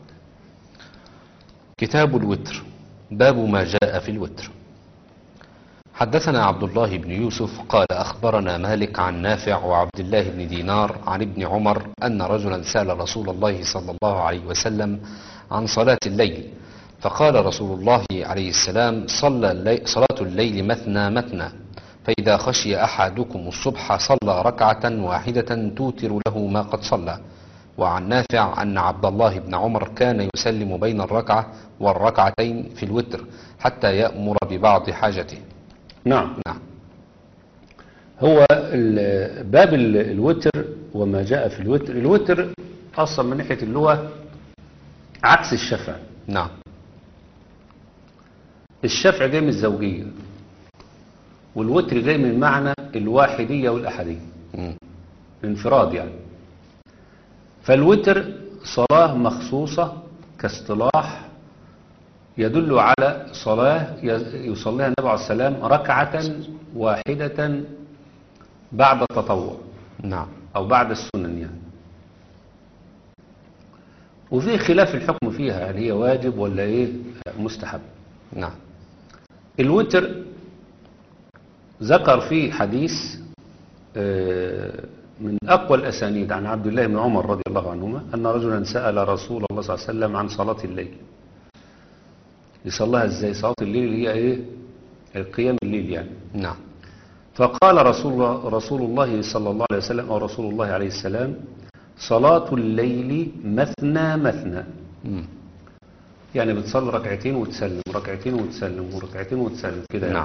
Speaker 2: كتاب الوتر باب ما جاء في الوتر حدثنا عبد الله بن يوسف قال أخبرنا مالك عن نافع وعبد الله بن دينار عن ابن عمر أن رجلا سأل رسول الله صلى الله عليه وسلم عن صلاة الليل فقال رسول الله عليه السلام صلى اللي صلاة الليل مثنى مثنى فإذا خشي أحدكم الصبح صلى ركعة واحدة توتر له ما قد صلى وعن نافع أن عبد الله بن عمر كان يسلم بين الركعة والركعتين في الوتر حتى يأمر ببعض حاجته
Speaker 3: نعم
Speaker 2: نعم
Speaker 3: هو ال- باب ال- الوتر وما جاء في الوتر الوتر أصلا من ناحية اللغة عكس الشفع
Speaker 2: نعم
Speaker 3: الشفع جاي من الزوجية والوتر جاي من معنى الواحدية والأحدية
Speaker 2: مم.
Speaker 3: الانفراد يعني فالوتر صلاة مخصوصة كاصطلاح يدل على صلاة ي- يصليها النبي عليه السلام ركعة واحدة بعد التطوع
Speaker 2: نعم
Speaker 3: أو بعد السنن يعني وفي خلاف الحكم فيها هل هي واجب ولا إيه مستحب
Speaker 2: نعم
Speaker 3: الوتر ذكر فيه حديث آه، من أقوى الأسانيد عن عبد الله بن عمر رضي الله عنهما أن رجلا سأل رسول الله صلى الله عليه وسلم عن صلاة الليل يصليها ازاي صلاة الليل اللي هي ايه القيام الليل يعني
Speaker 2: نعم
Speaker 3: فقال رسول الله, رسول الله صلى الله عليه وسلم أو رسول الله عليه السلام صلاة الليل مثنى مثنى
Speaker 2: مم.
Speaker 3: يعني بتصلي ركعتين وتسلم ركعتين وتسلم وركعتين وتسلم كده يعني.
Speaker 2: نعم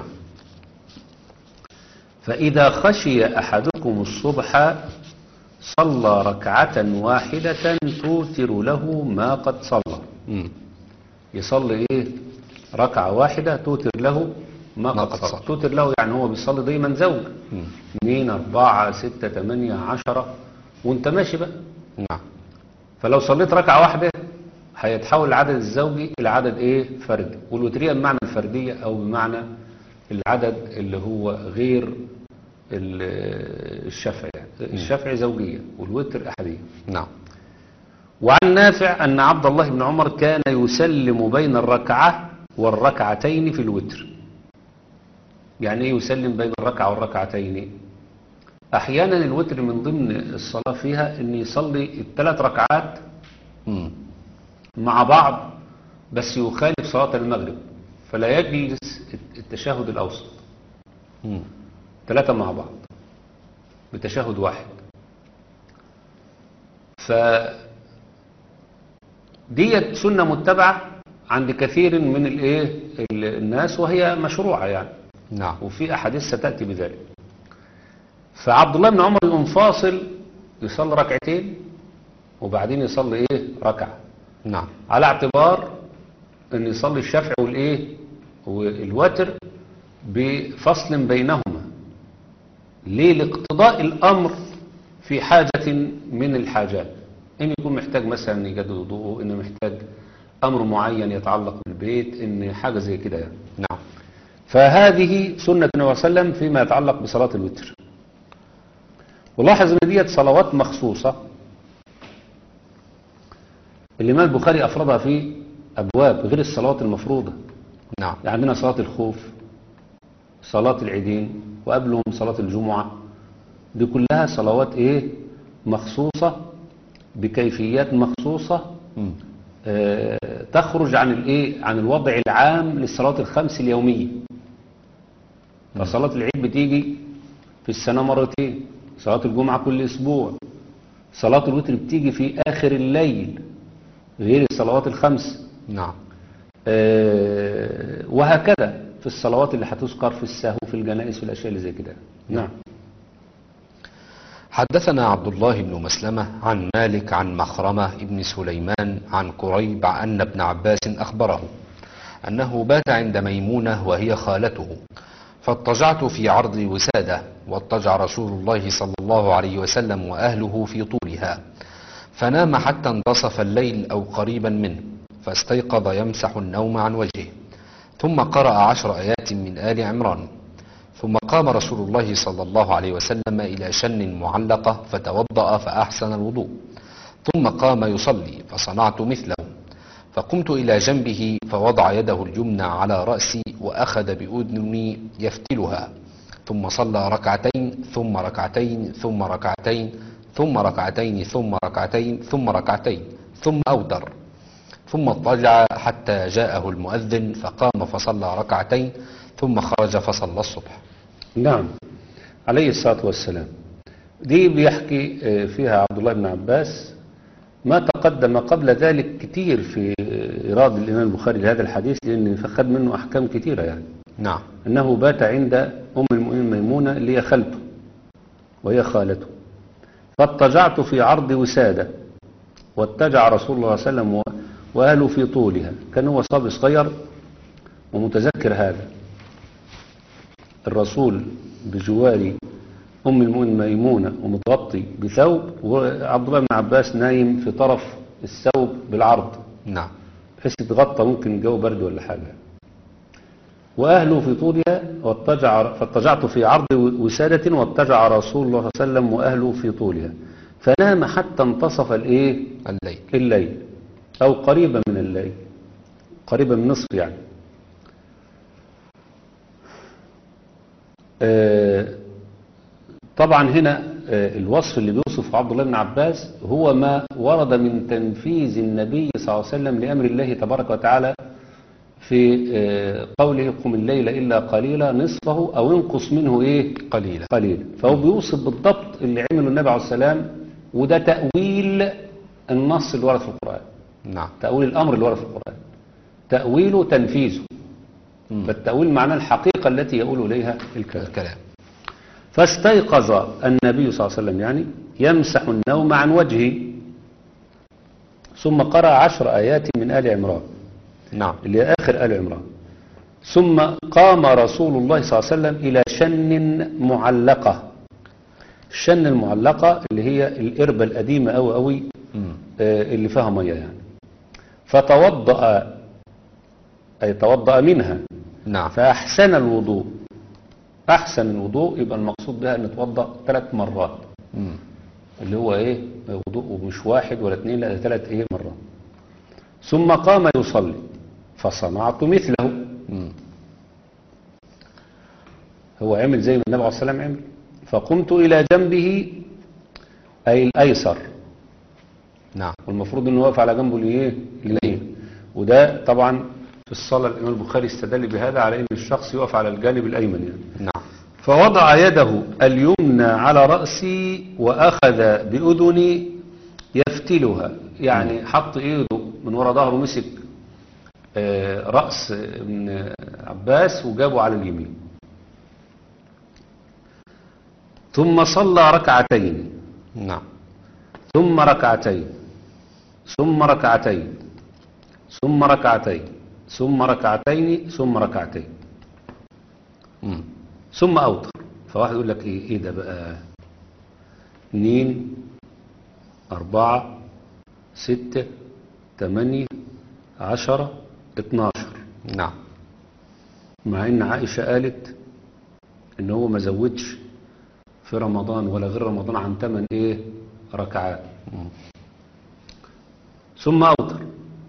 Speaker 3: فإذا خشي أحدكم الصبح صلى ركعة واحدة توتر له ما قد صلى
Speaker 2: مم.
Speaker 3: يصلي ايه ركعة واحدة توتر له ما
Speaker 2: ما
Speaker 3: قد
Speaker 2: قد
Speaker 3: صلى
Speaker 2: صلى.
Speaker 3: توتر له يعني هو بيصلي دايما زوج
Speaker 2: مم.
Speaker 3: اثنين أربعة ستة تمانية عشرة وانت ماشي بقى
Speaker 2: نعم
Speaker 3: فلو صليت ركعة واحدة هيتحول العدد الزوجي إلى عدد ايه فردي والوترية بمعنى الفردية أو بمعنى العدد اللي هو غير ال- الشفعي يعني. الشفعي زوجية والوتر أحدية
Speaker 2: نعم
Speaker 3: وعن نافع أن عبد الله بن عمر كان يسلم بين الركعة والركعتين في الوتر يعني ايه يسلم بين الركعة والركعتين أحيانا الوتر من ضمن الصلاة فيها أن يصلي الثلاث ركعات
Speaker 2: مم.
Speaker 3: مع بعض بس يخالف صلاة المغرب فلا يجلس التشهد الأوسط
Speaker 2: مم.
Speaker 3: ثلاثة مع بعض بتشهد واحد ف ديت سنة متبعة عند كثير من الايه ال- الناس وهي مشروعة يعني
Speaker 2: نعم
Speaker 3: وفي أحاديث ستأتي بذلك فعبد الله بن عمر يقوم فاصل يصلي ركعتين وبعدين يصلي ايه ركعة
Speaker 2: نعم
Speaker 3: على اعتبار ان يصلي الشفع والايه والوتر بفصل بينهما ليه لاقتضاء الامر في حاجة من الحاجات ان يكون محتاج مثلا يجدد وضوءه ان محتاج امر معين يتعلق بالبيت ان حاجة زي كده يعني
Speaker 2: نعم
Speaker 3: فهذه سنة النبي صلى الله عليه وسلم فيما يتعلق بصلاة الوتر ولاحظ ان ديت صلوات مخصوصة الإمام البخاري أفردها في أبواب غير الصلوات المفروضة
Speaker 2: نعم
Speaker 3: يعني عندنا صلاة الخوف صلاة العيدين وقبلهم صلاة الجمعة دي كلها صلوات ايه مخصوصة بكيفيات مخصوصة
Speaker 2: مم.
Speaker 3: آه، تخرج عن الايه عن الوضع العام للصلوات الخمس اليومية فصلاة العيد بتيجي في السنة مرتين صلاة الجمعة كل اسبوع صلاة الوتر بتيجي في اخر الليل غير الصلوات الخمس
Speaker 2: نعم
Speaker 3: آه، وهكذا في الصلوات اللي هتذكر في السهو في الجنائز في الاشياء اللي زي كده نعم
Speaker 2: حدثنا عبد الله بن مسلمة عن مالك عن مخرمة بن سليمان عن قريب أن ابن عباس أخبره أنه بات عند ميمونة وهي خالته فاضطجعت في عرض وسادة واضطجع رسول الله صلى الله عليه وسلم وأهله في طولها فنام حتى انتصف الليل أو قريبا منه فاستيقظ يمسح النوم عن وجهه ثم قرأ عشر آيات من آل عمران ثم قام رسول الله صلى الله عليه وسلم إلى شن معلقة فتوضأ فأحسن الوضوء ثم قام يصلي فصنعت مثله فقمت إلى جنبه فوضع يده اليمنى على رأسي وأخذ بأذني يفتلها ثم صلى ركعتين ثم ركعتين ثم ركعتين ثم ركعتين ثم ركعتين ثم ركعتين ثم أوتر ثم اضطجع حتى جاءه المؤذن فقام فصلى ركعتين ثم خرج فصلى الصبح
Speaker 3: نعم عليه الصلاة والسلام دي بيحكي آه، فيها عبد الله بن عباس ما تقدم قبل ذلك كتير في آه، إيراد الإمام البخاري لهذا الحديث لأن فخد منه أحكام كتيرة يعني
Speaker 2: نعم
Speaker 3: أنه بات عند أم المؤمنين ميمونة اللي هي خالته وهي خالته فاضطجعت في عرض وسادة واتجع رسول الله صلى الله عليه وسلم و- وأهله في طولها كان هو صبي صغير ومتذكر هذا الرسول بجوار أم المؤمنين ميمونة ومتغطي بثوب وعبد الله بن عباس نايم في طرف الثوب بالعرض
Speaker 2: نعم
Speaker 3: بحيث يتغطى ممكن الجو برد ولا حاجة وأهله في طولها واتجع فاتجعت في عرض وسادة واتجع رسول الله صلى الله عليه وسلم وأهله في طولها فنام حتى انتصف الإيه
Speaker 2: الليل
Speaker 3: الليل أو قريبا من الليل قريبا من نصف يعني آه، طبعا هنا آه، الوصف اللي بيوصف عبد الله بن عباس هو ما ورد من تنفيذ النبي صلى الله عليه وسلم لأمر الله تبارك وتعالى في آه، قوله قم الليل إلا قليلا نصفه أو انقص منه إيه
Speaker 2: قليلا
Speaker 3: قليل فهو بيوصف بالضبط اللي عمله النبي عليه السلام وده تأويل النص اللي ورد في القرآن
Speaker 2: نعم
Speaker 3: تأويل الأمر اللي ورد في القرآن تأويله تنفيذه
Speaker 2: مم.
Speaker 3: فالتأويل معناه الحقيقة التي يقول إليها الكلام
Speaker 2: الكلام
Speaker 3: فاستيقظ النبي صلى الله عليه وسلم يعني يمسح النوم عن وجهه ثم قرأ عشر آيات من آل عمران
Speaker 2: نعم
Speaker 3: اللي هي آخر آل عمران ثم قام رسول الله صلى الله عليه وسلم إلى شن معلقة الشن المعلقة اللي هي القربة القديمة أوي أوي
Speaker 2: مم.
Speaker 3: آه، اللي فيها مية يعني فتوضأ أي توضأ منها
Speaker 2: نعم
Speaker 3: فأحسن الوضوء أحسن الوضوء يبقى المقصود بها أن نتوضأ ثلاث مرات
Speaker 2: مم.
Speaker 3: اللي هو إيه وضوء مش واحد ولا اثنين لا ده ثلاث إيه مرات ثم قام يصلي فصنعت مثله
Speaker 2: مم.
Speaker 3: هو عمل زي ما النبي عليه الصلاة والسلام عمل فقمت إلى جنبه أي الأيسر
Speaker 2: نعم
Speaker 3: والمفروض انه واقف على جنبه الايه اليمين وده طبعا في الصلاة الإمام البخاري استدل بهذا على ان الشخص يقف على الجانب الأيمن يعني
Speaker 2: نعم
Speaker 3: فوضع يده اليمنى على رأسي وأخذ بأذني يفتلها يعني حط ايده من ورا ظهره مسك آه، رأس ابن عباس وجابه على اليمين ثم صلى ركعتين
Speaker 2: نعم
Speaker 3: ثم ركعتين ثم ركعتين ثم ركعتين ثم ركعتين ثم ركعتين
Speaker 2: مم.
Speaker 3: ثم أوتر فواحد يقول لك إيه, إيه ده بقى اتنين أربعة ستة تمانية عشرة اتناشر
Speaker 2: نعم
Speaker 3: مع إن عائشة قالت إن هو ما زودش في رمضان ولا غير رمضان عن تمن إيه ركعات
Speaker 2: مم.
Speaker 3: ثم أوتر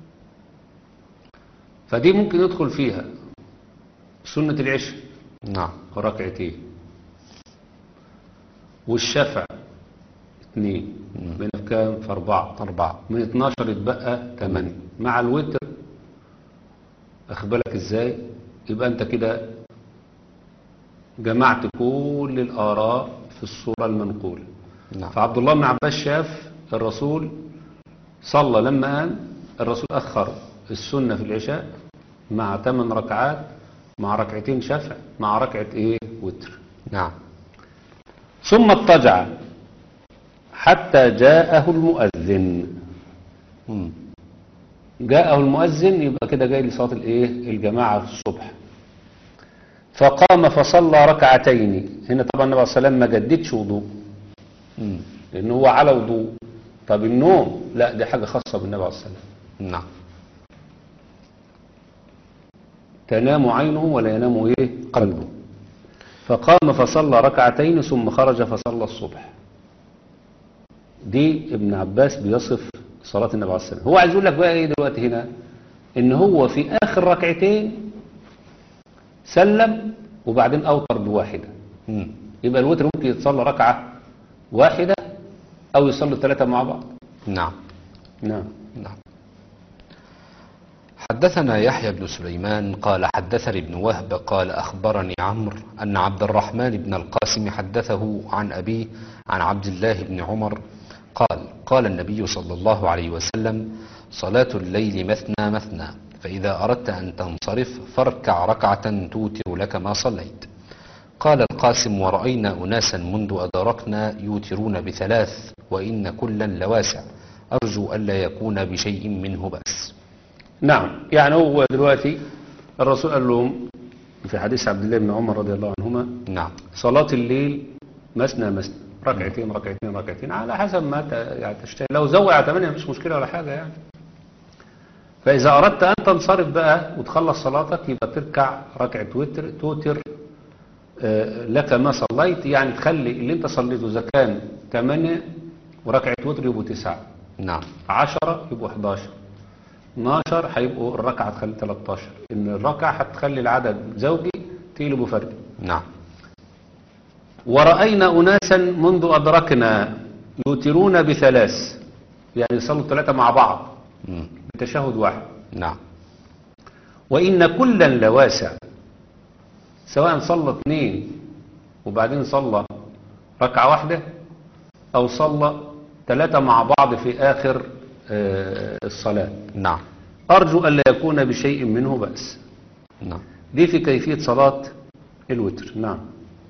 Speaker 3: فدي ممكن يدخل فيها سنة العشاء
Speaker 2: نعم
Speaker 3: ركعتين والشفع اثنين من كام في أربعة
Speaker 2: أربعة
Speaker 3: من 12 يتبقى 8 مع الوتر أخبرك إزاي يبقى أنت كده جمعت كل الآراء في الصورة المنقولة
Speaker 2: نعم
Speaker 3: فعبد الله بن عباس شاف الرسول صلى لما قام الرسول أخر السنة في العشاء مع ثمان ركعات مع ركعتين شفع مع ركعة إيه وتر
Speaker 2: نعم
Speaker 3: ثم اضطجع حتى جاءه المؤذن
Speaker 2: مم.
Speaker 3: جاءه المؤذن يبقى كده جاي لصلاة الايه الجماعة في الصبح فقام فصلى ركعتين هنا طبعا النبي عليه الصلاة والسلام ما جددش وضوء
Speaker 2: مم.
Speaker 3: لأن هو على وضوء طب النوم لا دي حاجة خاصة بالنبي عليه الصلاة والسلام
Speaker 2: نعم
Speaker 3: تنام عينه ولا ينام ايه قلبه فقام فصلى ركعتين ثم خرج فصلى الصبح دي ابن عباس بيصف صلاة النبي عليه الصلاة والسلام هو عايز يقول لك بقى ايه دلوقتي هنا ان هو في اخر ركعتين سلم وبعدين اوتر بواحدة
Speaker 2: مم.
Speaker 3: يبقى الوتر ممكن يتصلى ركعة واحدة او يصلوا الثلاثة مع بعض
Speaker 2: نعم
Speaker 3: نعم
Speaker 2: نعم حدثنا يحيى بن سليمان قال حدثني ابن وهب قال أخبرني عمرو أن عبد الرحمن بن القاسم حدثه عن أبيه عن عبد الله بن عمر قال قال النبي صلى الله عليه وسلم صلاة الليل مثنى مثنى فإذا أردت أن تنصرف فاركع ركعة توتر لك ما صليت قال القاسم ورأينا أناسا منذ أدركنا يوترون بثلاث وإن كلا لواسع أرجو ألا يكون بشيء منه بأس
Speaker 3: نعم يعني هو دلوقتي الرسول قال لهم في حديث عبد الله بن عمر رضي الله عنهما
Speaker 2: نعم
Speaker 3: صلاة الليل مثنى مثنى ركعتين ركعتين ركعتين على حسب ما ت- يعني تشتهي لو زوع على 8 مش مشكلة ولا حاجة يعني فإذا أردت أن تنصرف بقى وتخلص صلاتك يبقى تركع ركعة وتر توتر آه، لك ما صليت يعني تخلي اللي انت صليته إذا كان 8 وركعة وتر يبقوا 9
Speaker 2: نعم
Speaker 3: 10 يبقوا 11 12 هيبقوا الركعة تخلي 13 إن الركعة هتخلي العدد زوجي تقلبه فردي
Speaker 2: نعم
Speaker 3: ورأينا أناسا منذ أدركنا يوترون بثلاث يعني يصلوا ثلاثة مع بعض
Speaker 2: مم.
Speaker 3: بتشهد واحد
Speaker 2: نعم
Speaker 3: وإن كلا لواسع سواء صلى اثنين وبعدين صلى ركعة واحدة أو صلى ثلاثة مع بعض في آخر آه، الصلاة
Speaker 2: نعم
Speaker 3: أرجو ألا يكون بشيء منه بأس
Speaker 2: نعم
Speaker 3: دي في كيفية صلاة الوتر نعم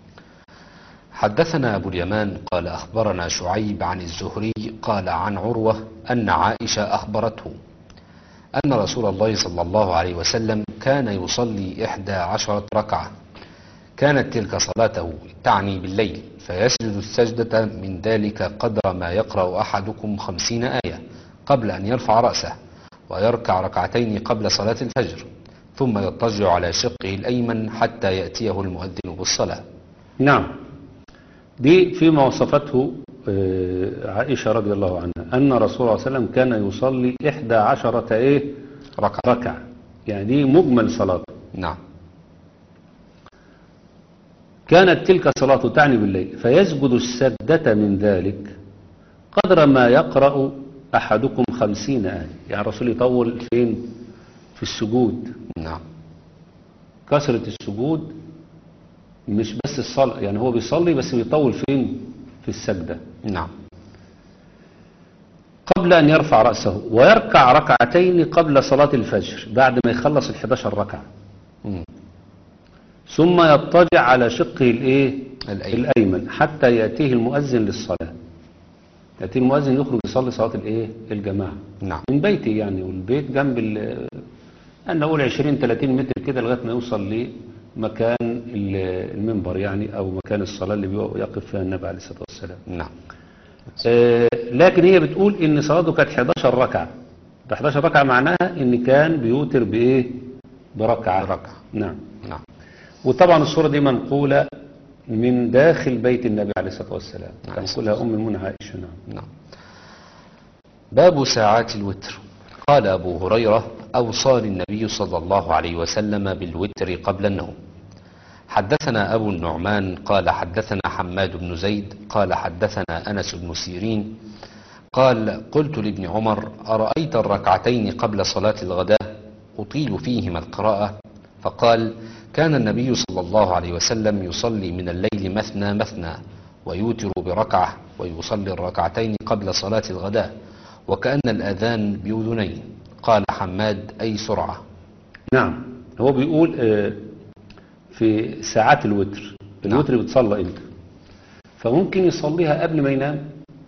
Speaker 2: حدثنا أبو اليمان قال أخبرنا شعيب عن الزهري قال عن عروة أن عائشة أخبرته أن رسول الله صلى الله عليه وسلم كان يصلي إحدى عشرة ركعة كانت تلك صلاته تعني بالليل فيسجد السجدة من ذلك قدر ما يقرأ أحدكم خمسين آية قبل أن يرفع رأسه ويركع ركعتين قبل صلاة الفجر ثم يضطجع على شقه الأيمن حتى يأتيه المؤذن بالصلاة
Speaker 3: نعم دي فيما وصفته آه، عائشة رضي الله عنها أن رسول الله صلى الله عليه وسلم كان يصلي إحدى عشرة إيه
Speaker 2: ركعة
Speaker 3: ركعة يعني دي مجمل صلاة
Speaker 2: نعم
Speaker 3: كانت تلك صلاة تعني بالليل فيسجد السجدة من ذلك قدر ما يقرأ أحدكم خمسين آية يعني الرسول يطول فين في السجود
Speaker 2: نعم
Speaker 3: كثرة السجود مش بس الصلاة يعني هو بيصلي بس بيطول فين في السجدة
Speaker 2: نعم
Speaker 3: قبل أن يرفع رأسه ويركع ركعتين قبل صلاة الفجر بعد ما يخلص الحداشر ركعة
Speaker 2: مم.
Speaker 3: ثم يضطجع على شقه الايه
Speaker 2: الأيمن.
Speaker 3: الأيمن حتى يأتيه المؤذن للصلاة يأتيه المؤذن يخرج يصلي صلاة الايه الجماعة
Speaker 2: نعم
Speaker 3: من بيته يعني والبيت جنب ال أنا أقول 20 30 متر كده لغاية ما يوصل لمكان ال- المنبر يعني أو مكان الصلاة اللي بيقف فيها النبي عليه الصلاة والسلام
Speaker 2: نعم
Speaker 3: آه، لكن هي بتقول ان صلاته كانت 11 ركعة ده 11 ركعة معناها ان كان بيوتر بايه بركعة
Speaker 2: بركعة.
Speaker 3: نعم
Speaker 2: نعم
Speaker 3: وطبعا الصورة دي منقولة من داخل بيت النبي عليه الصلاة والسلام
Speaker 2: عليه الصلاة
Speaker 3: تنقلها أم المؤمنين عائشة نعم
Speaker 2: نعم باب ساعات الوتر قال أبو هريرة أوصاني النبي صلى الله عليه وسلم بالوتر قبل النوم حدثنا أبو النعمان قال حدثنا حماد بن زيد قال حدثنا أنس بن سيرين قال قلت لابن عمر أرأيت الركعتين قبل صلاة الغداء أطيل فيهما القراءة فقال كان النبي صلى الله عليه وسلم يصلي من الليل مثنى مثنى ويوتر بركعة ويصلي الركعتين قبل صلاة الغداء وكأن الأذان بأذنين قال حماد أي سرعة
Speaker 3: نعم هو بيقول آه، في ساعات الوتر الوتر بتصلى امتى فممكن يصليها قبل ما ينام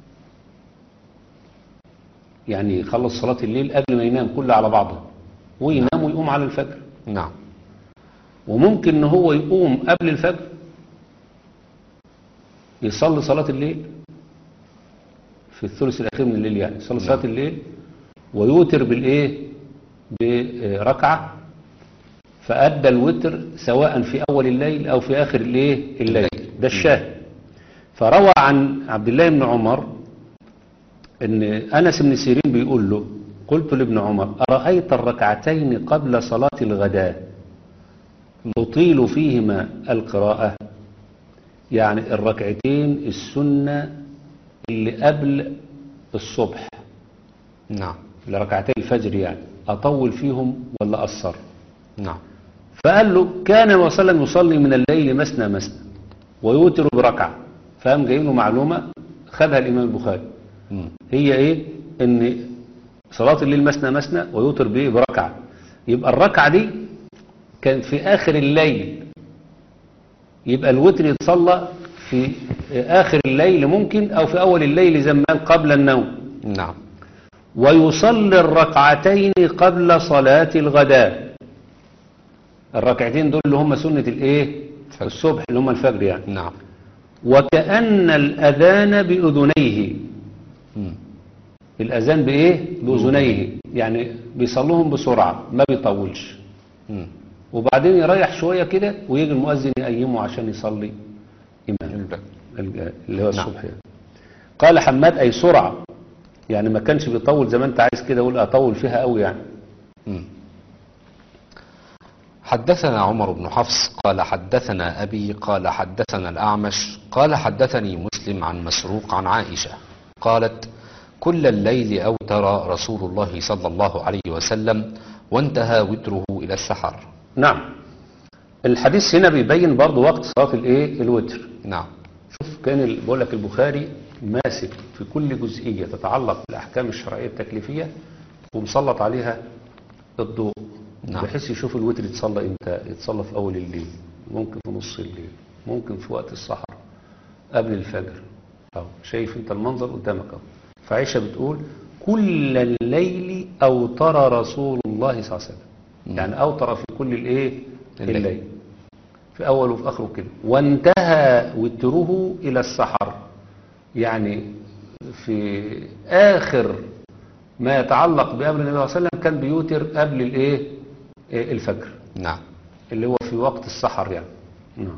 Speaker 3: يعني يخلص صلاة الليل قبل ما ينام كله على بعضه وينام ويقوم على الفجر
Speaker 2: نعم
Speaker 3: وممكن ان هو يقوم قبل الفجر يصلي صلاة الليل في الثلث الأخير من الليل يعني يصلي صلاة الليل ويوتر بالإيه بركعة فأدى الوتر سواء في أول الليل أو في آخر الإيه الليل ده الشاهد فروى عن عبد الله بن عمر ان أنس بن سيرين بيقول له قلت لابن عمر أرأيت الركعتين قبل صلاة الغداء نطيل فيهما القراءة يعني الركعتين السنة اللي قبل الصبح
Speaker 2: نعم
Speaker 3: لركعتي الفجر يعني أطول فيهم ولا أقصر
Speaker 2: نعم
Speaker 3: فقال له كان النبي صلى الله عليه وسلم يصلي من الليل مثنى مثنى ويوتر بركعة فقام جايب له معلومة خدها الإمام البخاري
Speaker 2: مم.
Speaker 3: هي إيه إن صلاة الليل مثنى مثنى ويوتر بإيه بركعة يبقى الركعة دي كانت في آخر الليل يبقى الوتر يتصلى في آخر الليل ممكن أو في أول الليل زي ما قال قبل النوم
Speaker 2: نعم
Speaker 3: ويصلي الركعتين قبل صلاة الغداء الركعتين دول اللي هم سنة الايه
Speaker 2: الفجر.
Speaker 3: الصبح اللي هم الفجر يعني
Speaker 2: نعم
Speaker 3: وكأن الأذان بأذنيه
Speaker 2: مم.
Speaker 3: الأذان بإيه بأذنيه يعني بيصلوهم بسرعة ما بيطولش
Speaker 2: مم.
Speaker 3: وبعدين يريح شوية كده ويجي المؤذن يقيمه عشان يصلي إمام
Speaker 2: البك.
Speaker 3: الج- اللي هو
Speaker 2: نعم.
Speaker 3: الصبح يعني. قال حماد أي سرعة يعني ما كانش بيطول زي ما انت عايز كده اقول اطول فيها قوي يعني
Speaker 2: مم. حدثنا عمر بن حفص قال حدثنا أبي قال حدثنا الأعمش قال حدثني مسلم عن مسروق عن عائشة قالت كل الليل أوتر رسول الله صلى الله عليه وسلم وانتهى وتره إلى السحر
Speaker 3: نعم الحديث هنا بيبين برضو وقت صلاة الايه الوتر
Speaker 2: نعم
Speaker 3: شوف كان ال- بقول لك البخاري ماسك في كل جزئية تتعلق بالأحكام الشرعية التكليفية ومسلط عليها الضوء
Speaker 2: نعم.
Speaker 3: بحيث يشوف الوتر يتصلى امتى يتصلى في أول الليل ممكن في نص الليل ممكن في وقت السحر قبل الفجر أهو شايف انت المنظر قدامك اهو فعائشة بتقول كل الليل أوتر رسول الله صلى الله عليه وسلم يعني أوتر في كل الايه
Speaker 2: الليل.
Speaker 3: الليل في أوله وفي آخره كده وانتهى وتره إلى السحر يعني في آخر ما يتعلق بأمر النبي صلى الله عليه وسلم كان بيوتر قبل الإيه إيه الفجر
Speaker 2: نعم
Speaker 3: اللي هو في وقت السحر يعني نعم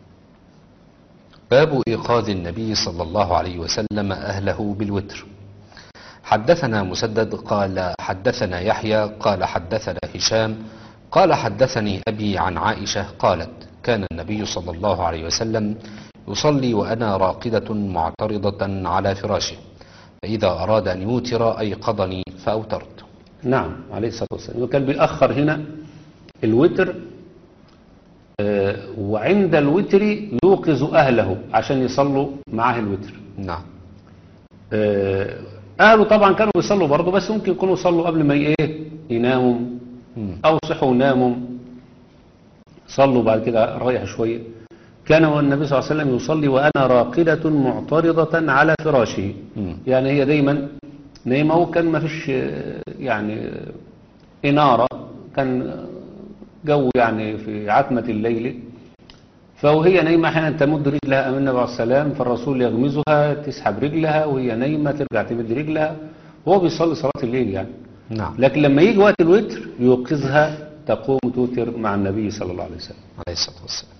Speaker 2: باب إيقاظ النبي صلى الله عليه وسلم أهله بالوتر حدثنا مسدد قال حدثنا يحيى قال حدثنا هشام قال حدثني أبي عن عائشة قالت كان النبي صلى الله عليه وسلم يصلي وأنا راقدة معترضة على فراشه فإذا أراد أن يوتر أيقظني فأوترت
Speaker 3: نعم عليه الصلاة والسلام وكان بيأخر هنا الوتر آه، وعند الوتر يوقظ أهله عشان يصلوا معاه الوتر
Speaker 2: نعم
Speaker 3: آه، أهله طبعا كانوا بيصلوا برضه بس ممكن يكونوا يصلوا قبل ما إيه يناموا
Speaker 2: مم.
Speaker 3: أو صحوا وناموا صلوا بعد كده ريح شوية كان النبي صلى الله عليه وسلم يصلي وأنا راقدة معترضة على فراشه
Speaker 2: مم.
Speaker 3: يعني هي دايما نايمة وكان ما فيش آه، يعني آه، إنارة كان آه، جو يعني في عتمة الليل فوهي نايمة أحيانا تمد رجلها أمام النبي عليه السلام فالرسول يغمزها تسحب رجلها وهي نايمة ترجع تمد رجلها وهو بيصلي صلاة الليل يعني
Speaker 2: نعم
Speaker 3: لكن لما يجي وقت الوتر يوقظها تقوم توتر مع النبي صلى الله عليه وسلم
Speaker 2: عليه الصلاة والسلام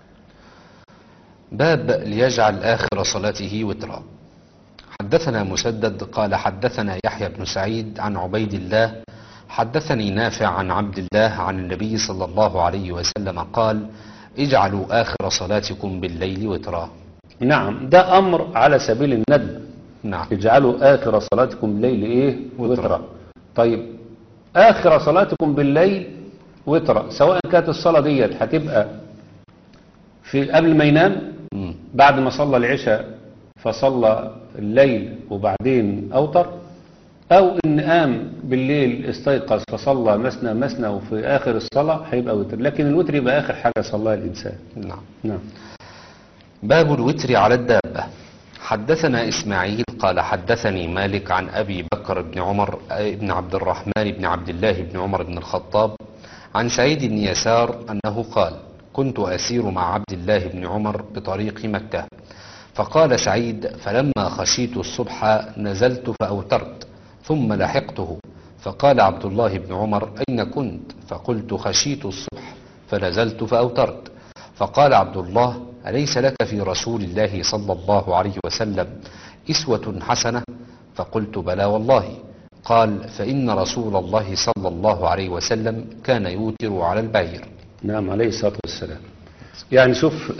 Speaker 2: باب ليجعل آخر صلاته وترا حدثنا مسدد قال حدثنا يحيى بن سعيد عن عبيد الله حدثني نافع عن عبد الله عن النبي صلى الله عليه وسلم قال اجعلوا آخر صلاتكم بالليل وترا
Speaker 3: نعم ده أمر على سبيل الندب
Speaker 2: نعم
Speaker 3: اجعلوا آخر صلاتكم بالليل إيه
Speaker 2: وترا.
Speaker 3: وترا طيب آخر صلاتكم بالليل وترا سواء كانت الصلاة ديت هتبقى في قبل ما ينام
Speaker 2: مم.
Speaker 3: بعد ما صلى العشاء فصلى الليل وبعدين أوتر أو إن قام بالليل استيقظ فصلى مثنى مثنى وفي آخر الصلاة هيبقى وتر لكن الوتر يبقى آخر حاجة صلاها الإنسان
Speaker 2: نعم
Speaker 3: نعم
Speaker 2: باب الوتر على الدابة حدثنا إسماعيل قال حدثني مالك عن أبي بكر بن عمر آه، بن عبد الرحمن بن عبد الله بن عمر بن الخطاب عن سعيد بن يسار أنه قال كنت أسير مع عبد الله بن عمر بطريق مكة فقال سعيد فلما خشيت الصبح نزلت فأوترت ثم لحقته فقال عبد الله بن عمر أين كنت فقلت خشيت الصبح فنزلت فأوترت فقال عبد الله أليس لك في رسول الله صلى الله عليه وسلم إسوة حسنة فقلت بلى والله قال فإن رسول الله صلى الله عليه وسلم كان يوتر على البعير
Speaker 3: نعم عليه الصلاة والسلام يعني شوف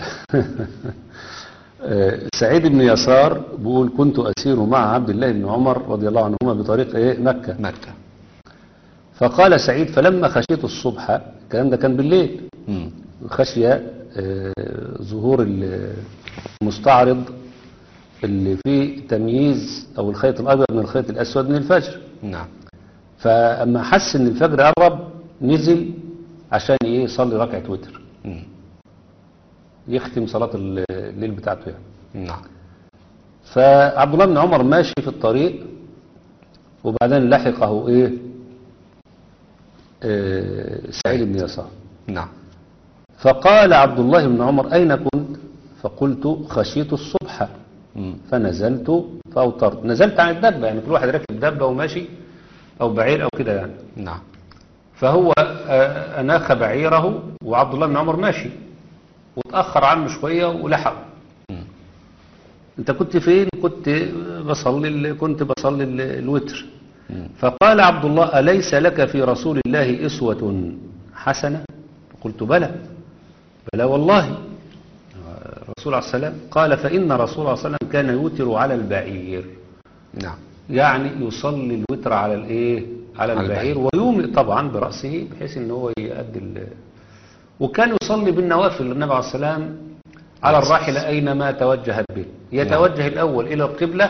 Speaker 3: آه، سعيد بن يسار بيقول كنت أسير مع عبد الله بن عمر رضي الله عنهما بطريق إيه مكة
Speaker 2: مكة
Speaker 3: فقال سعيد فلما خشيت الصبح الكلام ده كان بالليل
Speaker 2: مم.
Speaker 3: خشية آه، ظهور ال- المستعرض اللي فيه تمييز أو الخيط الأبيض من الخيط الأسود من الفجر
Speaker 2: نعم
Speaker 3: فأما حس إن الفجر قرب نزل عشان إيه يصلي ركعة وتر
Speaker 2: مم.
Speaker 3: يختم صلاة الليل بتاعته يعني
Speaker 2: نعم
Speaker 3: فعبد الله بن عمر ماشي في الطريق وبعدين لحقه ايه آه، سعيد بن يسار
Speaker 2: نعم
Speaker 3: فقال عبد الله بن عمر أين كنت فقلت خشيت الصبح
Speaker 2: مم.
Speaker 3: فنزلت فأوترت نزلت عن الدبة يعني كل واحد راكب دبة وماشي أو بعير أو كده يعني
Speaker 2: نعم
Speaker 3: فهو آه، أناخ بعيره وعبد الله بن عمر ماشي وتأخر عنه شوية ولحقه
Speaker 2: مم.
Speaker 3: انت كنت فين كنت بصلي ال- كنت بصلي ال- الوتر
Speaker 2: مم.
Speaker 3: فقال عبد الله أليس لك في رسول الله إسوة حسنة قلت بلى بلى والله الرسول عليه السلام قال فإن رسول الله صلى الله عليه وسلم كان يوتر على البعير
Speaker 2: نعم
Speaker 3: يعني يصلي الوتر على الايه على
Speaker 2: على
Speaker 3: البعير ويومئ طبعا برأسه بحيث ان هو يؤدي ال- وكان يصلي بالنوافل النبي عليه السلام على الراحلة أينما توجهت به يتوجه الأول إلى القبلة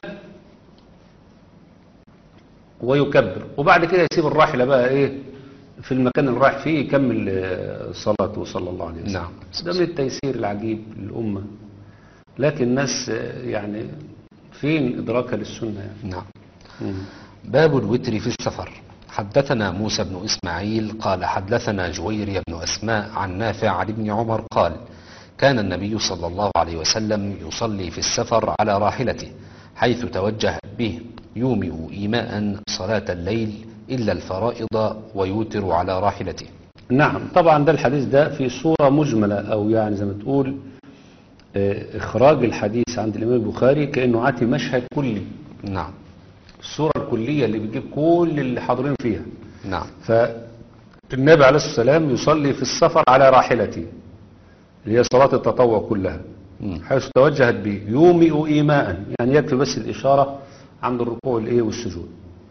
Speaker 3: ويكبر وبعد كده يسيب الراحلة بقى إيه في المكان اللي رايح فيه يكمل آه، صلاته صلى الله عليه وسلم
Speaker 2: نعم.
Speaker 3: ده من التيسير العجيب للأمة لكن الناس آه، يعني فين إدراكها للسنة يعني
Speaker 2: نعم
Speaker 3: مم.
Speaker 2: باب الوتر في السفر حدثنا موسى بن إسماعيل قال حدثنا جويري بن أسماء عن نافع عن ابن عمر قال كان النبي صلى الله عليه وسلم يصلي في السفر على راحلته حيث توجه به يومئ إيماء صلاة الليل إلا الفرائض ويوتر على راحلته
Speaker 3: نعم طبعا ده الحديث ده في صورة مجملة أو يعني زي ما تقول آه، إخراج الحديث عند الإمام البخاري كأنه عاتي مشهد كلي
Speaker 2: نعم
Speaker 3: الصورة الكلية اللي بتجيب كل اللي حاضرين فيها
Speaker 2: نعم
Speaker 3: فالنبي عليه الصلاة والسلام يصلي في السفر على راحلته اللي هي صلاة التطوع كلها
Speaker 2: مم.
Speaker 3: حيث توجهت به يومئ إيماء يعني يكفي بس الإشارة عند الركوع الإيه والسجود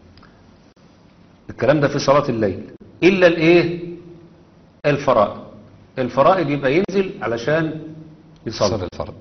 Speaker 3: الكلام ده في صلاة الليل إلا الإيه الفرائض الفرائض يبقى ينزل علشان يصلي
Speaker 2: صلاة الفرض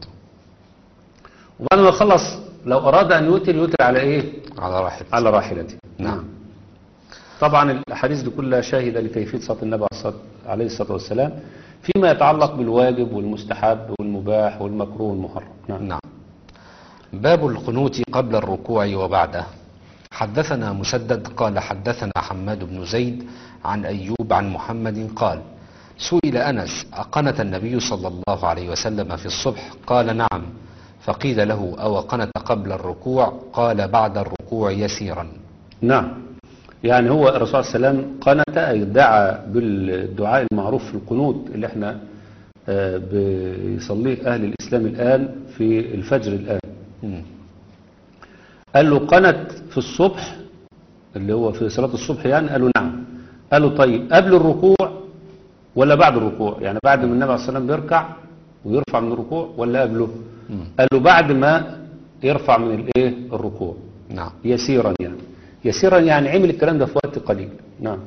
Speaker 3: وبعد ما يخلص لو أراد أن يوتر يوتر على إيه
Speaker 2: على راحلته
Speaker 3: على راحلته
Speaker 2: نعم.
Speaker 3: طبعا الأحاديث دي كلها شاهدة لكيفية صلاة النبي عليه الصلاة- عليه الصلاة والسلام فيما يتعلق بالواجب والمستحب والمباح والمكروه والمحرم نعم
Speaker 2: نعم باب القنوت قبل الركوع وبعده حدثنا مسدد قال حدثنا حماد بن زيد عن أيوب عن محمد قال سئل أنس أقنت النبي صلى الله عليه وسلم في الصبح قال نعم فقيل له أو قنت قبل الركوع قال بعد الركوع يسيرا
Speaker 3: نعم يعني هو الرسول صلى الله عليه وسلم قنت أي دعا بالدعاء المعروف في القنوت اللي احنا آه، بيصليه أهل الإسلام الآن في الفجر الآن
Speaker 2: مم.
Speaker 3: قال له قنت في الصبح اللي هو في صلاة الصبح يعني قال له نعم قال له طيب قبل الركوع ولا بعد الركوع يعني بعد ما النبي عليه الصلاة والسلام بيركع ويرفع من الركوع ولا قبله قال له بعد ما يرفع من الايه الركوع
Speaker 2: نعم
Speaker 3: يسيرا يعني يسيرا يعني عمل الكلام ده في وقت قليل نعم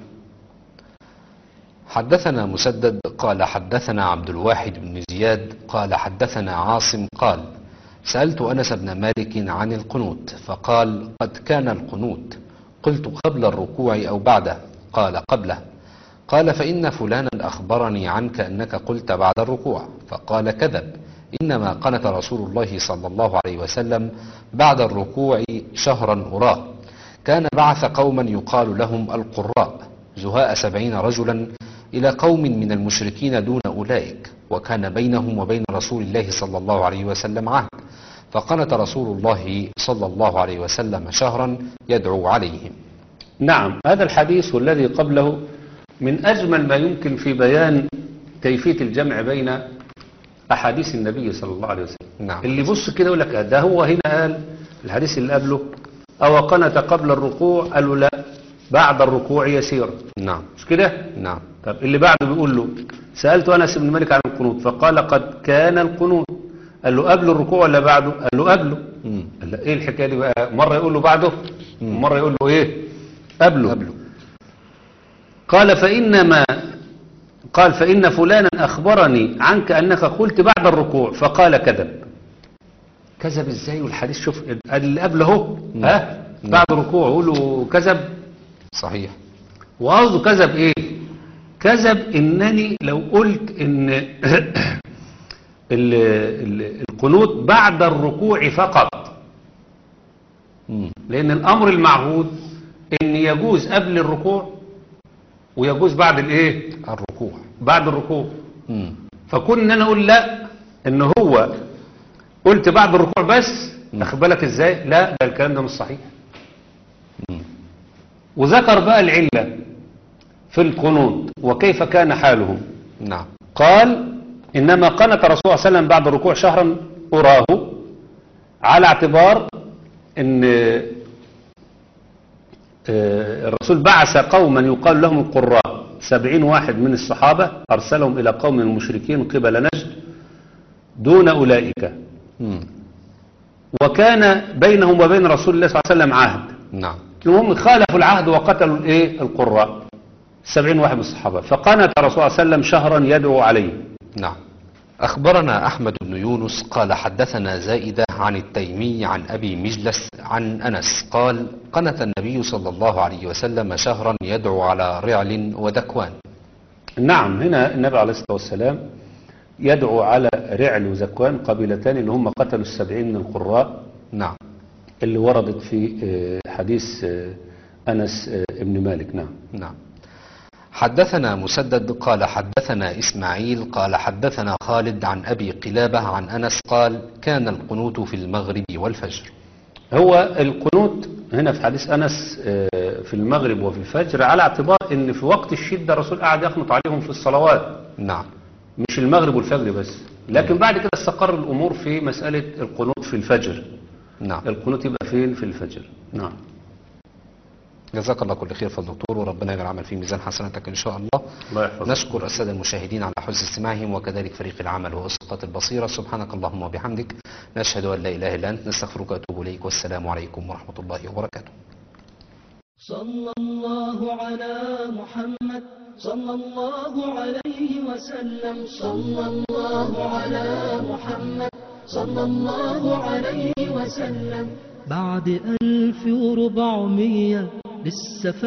Speaker 2: حدثنا مسدد قال حدثنا عبد الواحد بن زياد قال حدثنا عاصم قال سألت أنس بن مالك عن القنوت فقال قد كان القنوت قلت قبل الركوع أو بعده قال قبله قال فإن فلانا أخبرني عنك أنك قلت بعد الركوع فقال كذب إنما قنت رسول الله صلى الله عليه وسلم بعد الركوع شهرا أراه كان بعث قوما يقال لهم القراء زهاء سبعين رجلا إلى قوم من المشركين دون أولئك وكان بينهم وبين رسول الله صلى الله عليه وسلم عهد فقنت رسول الله صلى الله عليه وسلم شهرا يدعو عليهم
Speaker 3: نعم هذا الحديث والذي قبله من أجمل ما يمكن في بيان كيفية الجمع بين أحاديث النبي صلى الله عليه وسلم
Speaker 2: نعم.
Speaker 3: اللي بص كده يقول لك آه، ده هو هنا قال الحديث اللي قبله أو قنت قبل الركوع قالوا لا بعد الركوع يسير
Speaker 2: نعم
Speaker 3: مش كده
Speaker 2: نعم
Speaker 3: طب اللي بعده بيقول له سألت أنس بن مالك عن القنوت فقال قد كان القنوت قال له قبل الركوع ولا بعده قال له قبله
Speaker 2: مم.
Speaker 3: قال له ايه الحكايه دي بقى مره يقول له بعده ومره يقول له ايه قبله
Speaker 2: قبله.
Speaker 3: قال فانما قال فان فلانا اخبرني عنك انك قلت بعد الركوع فقال كذب كذب ازاي والحديث شوف اللي قبله اهو ها بعد الركوع يقول له كذب
Speaker 2: صحيح
Speaker 3: وقصده كذب ايه كذب انني لو قلت ان ال- ال- القنوت بعد الركوع فقط
Speaker 2: مم.
Speaker 3: لان الامر المعهود ان يجوز قبل الركوع ويجوز بعد الايه
Speaker 2: الركوع
Speaker 3: بعد الركوع
Speaker 2: مم.
Speaker 3: فكون ان انا اقول لا ان هو قلت بعد الركوع بس اخد بالك ازاي لا ده الكلام ده مش صحيح
Speaker 2: مم.
Speaker 3: وذكر بقى العله في القنوت وكيف كان حالهم
Speaker 2: نعم
Speaker 3: قال إنما قنت الرسول صلى الله عليه وسلم بعد الركوع شهرا أراه على اعتبار أن آه، الرسول بعث قوما يقال لهم القراء سبعين واحد من الصحابة أرسلهم إلى قوم من المشركين قبل نجد دون أولئك
Speaker 2: مم.
Speaker 3: وكان بينهم وبين رسول الله صلى الله عليه وسلم عهد
Speaker 2: نعم
Speaker 3: المهم خالفوا العهد وقتلوا الايه القراء سبعين واحد من الصحابة فقنت الرسول صلى الله عليه وسلم شهرا يدعو عليه
Speaker 2: نعم أخبرنا أحمد بن يونس قال حدثنا زائدة عن التيمي عن أبي مجلس عن أنس قال قنت النبي صلى الله عليه وسلم شهرا يدعو على رعل ودكوان
Speaker 3: نعم هنا النبي عليه الصلاة والسلام يدعو على رعل وزكوان قبيلتان اللي هم قتلوا السبعين من القراء
Speaker 2: نعم
Speaker 3: اللي وردت في آه، حديث آه، أنس آه، ابن مالك نعم
Speaker 2: نعم حدثنا مسدد قال حدثنا إسماعيل قال حدثنا خالد عن أبي قلابة عن أنس قال كان القنوت في المغرب والفجر
Speaker 3: هو القنوت هنا في حديث أنس آه، في المغرب وفي الفجر على اعتبار ان في وقت الشدة الرسول قاعد يقنط عليهم في الصلوات
Speaker 2: نعم
Speaker 3: مش المغرب والفجر بس لكن بعد كده استقر الأمور في مسألة القنوت في الفجر
Speaker 2: نعم
Speaker 3: القنوت يبقى فين في الفجر نعم
Speaker 2: جزاك الله كل خير في الدكتور وربنا يجعل العمل في ميزان حسناتك إن شاء الله
Speaker 3: الله يحفظك
Speaker 2: نشكر السادة المشاهدين على حسن استماعهم وكذلك فريق العمل وأسقاط البصيرة سبحانك اللهم وبحمدك نشهد أن لا إله إلا أنت نستغفرك ونتوب إليك والسلام عليكم ورحمة الله وبركاته
Speaker 1: صلى الله على محمد صلى الله عليه وسلم صلى الله على محمد صلى الله عليه وسلم بعد ألف وربعمية لسه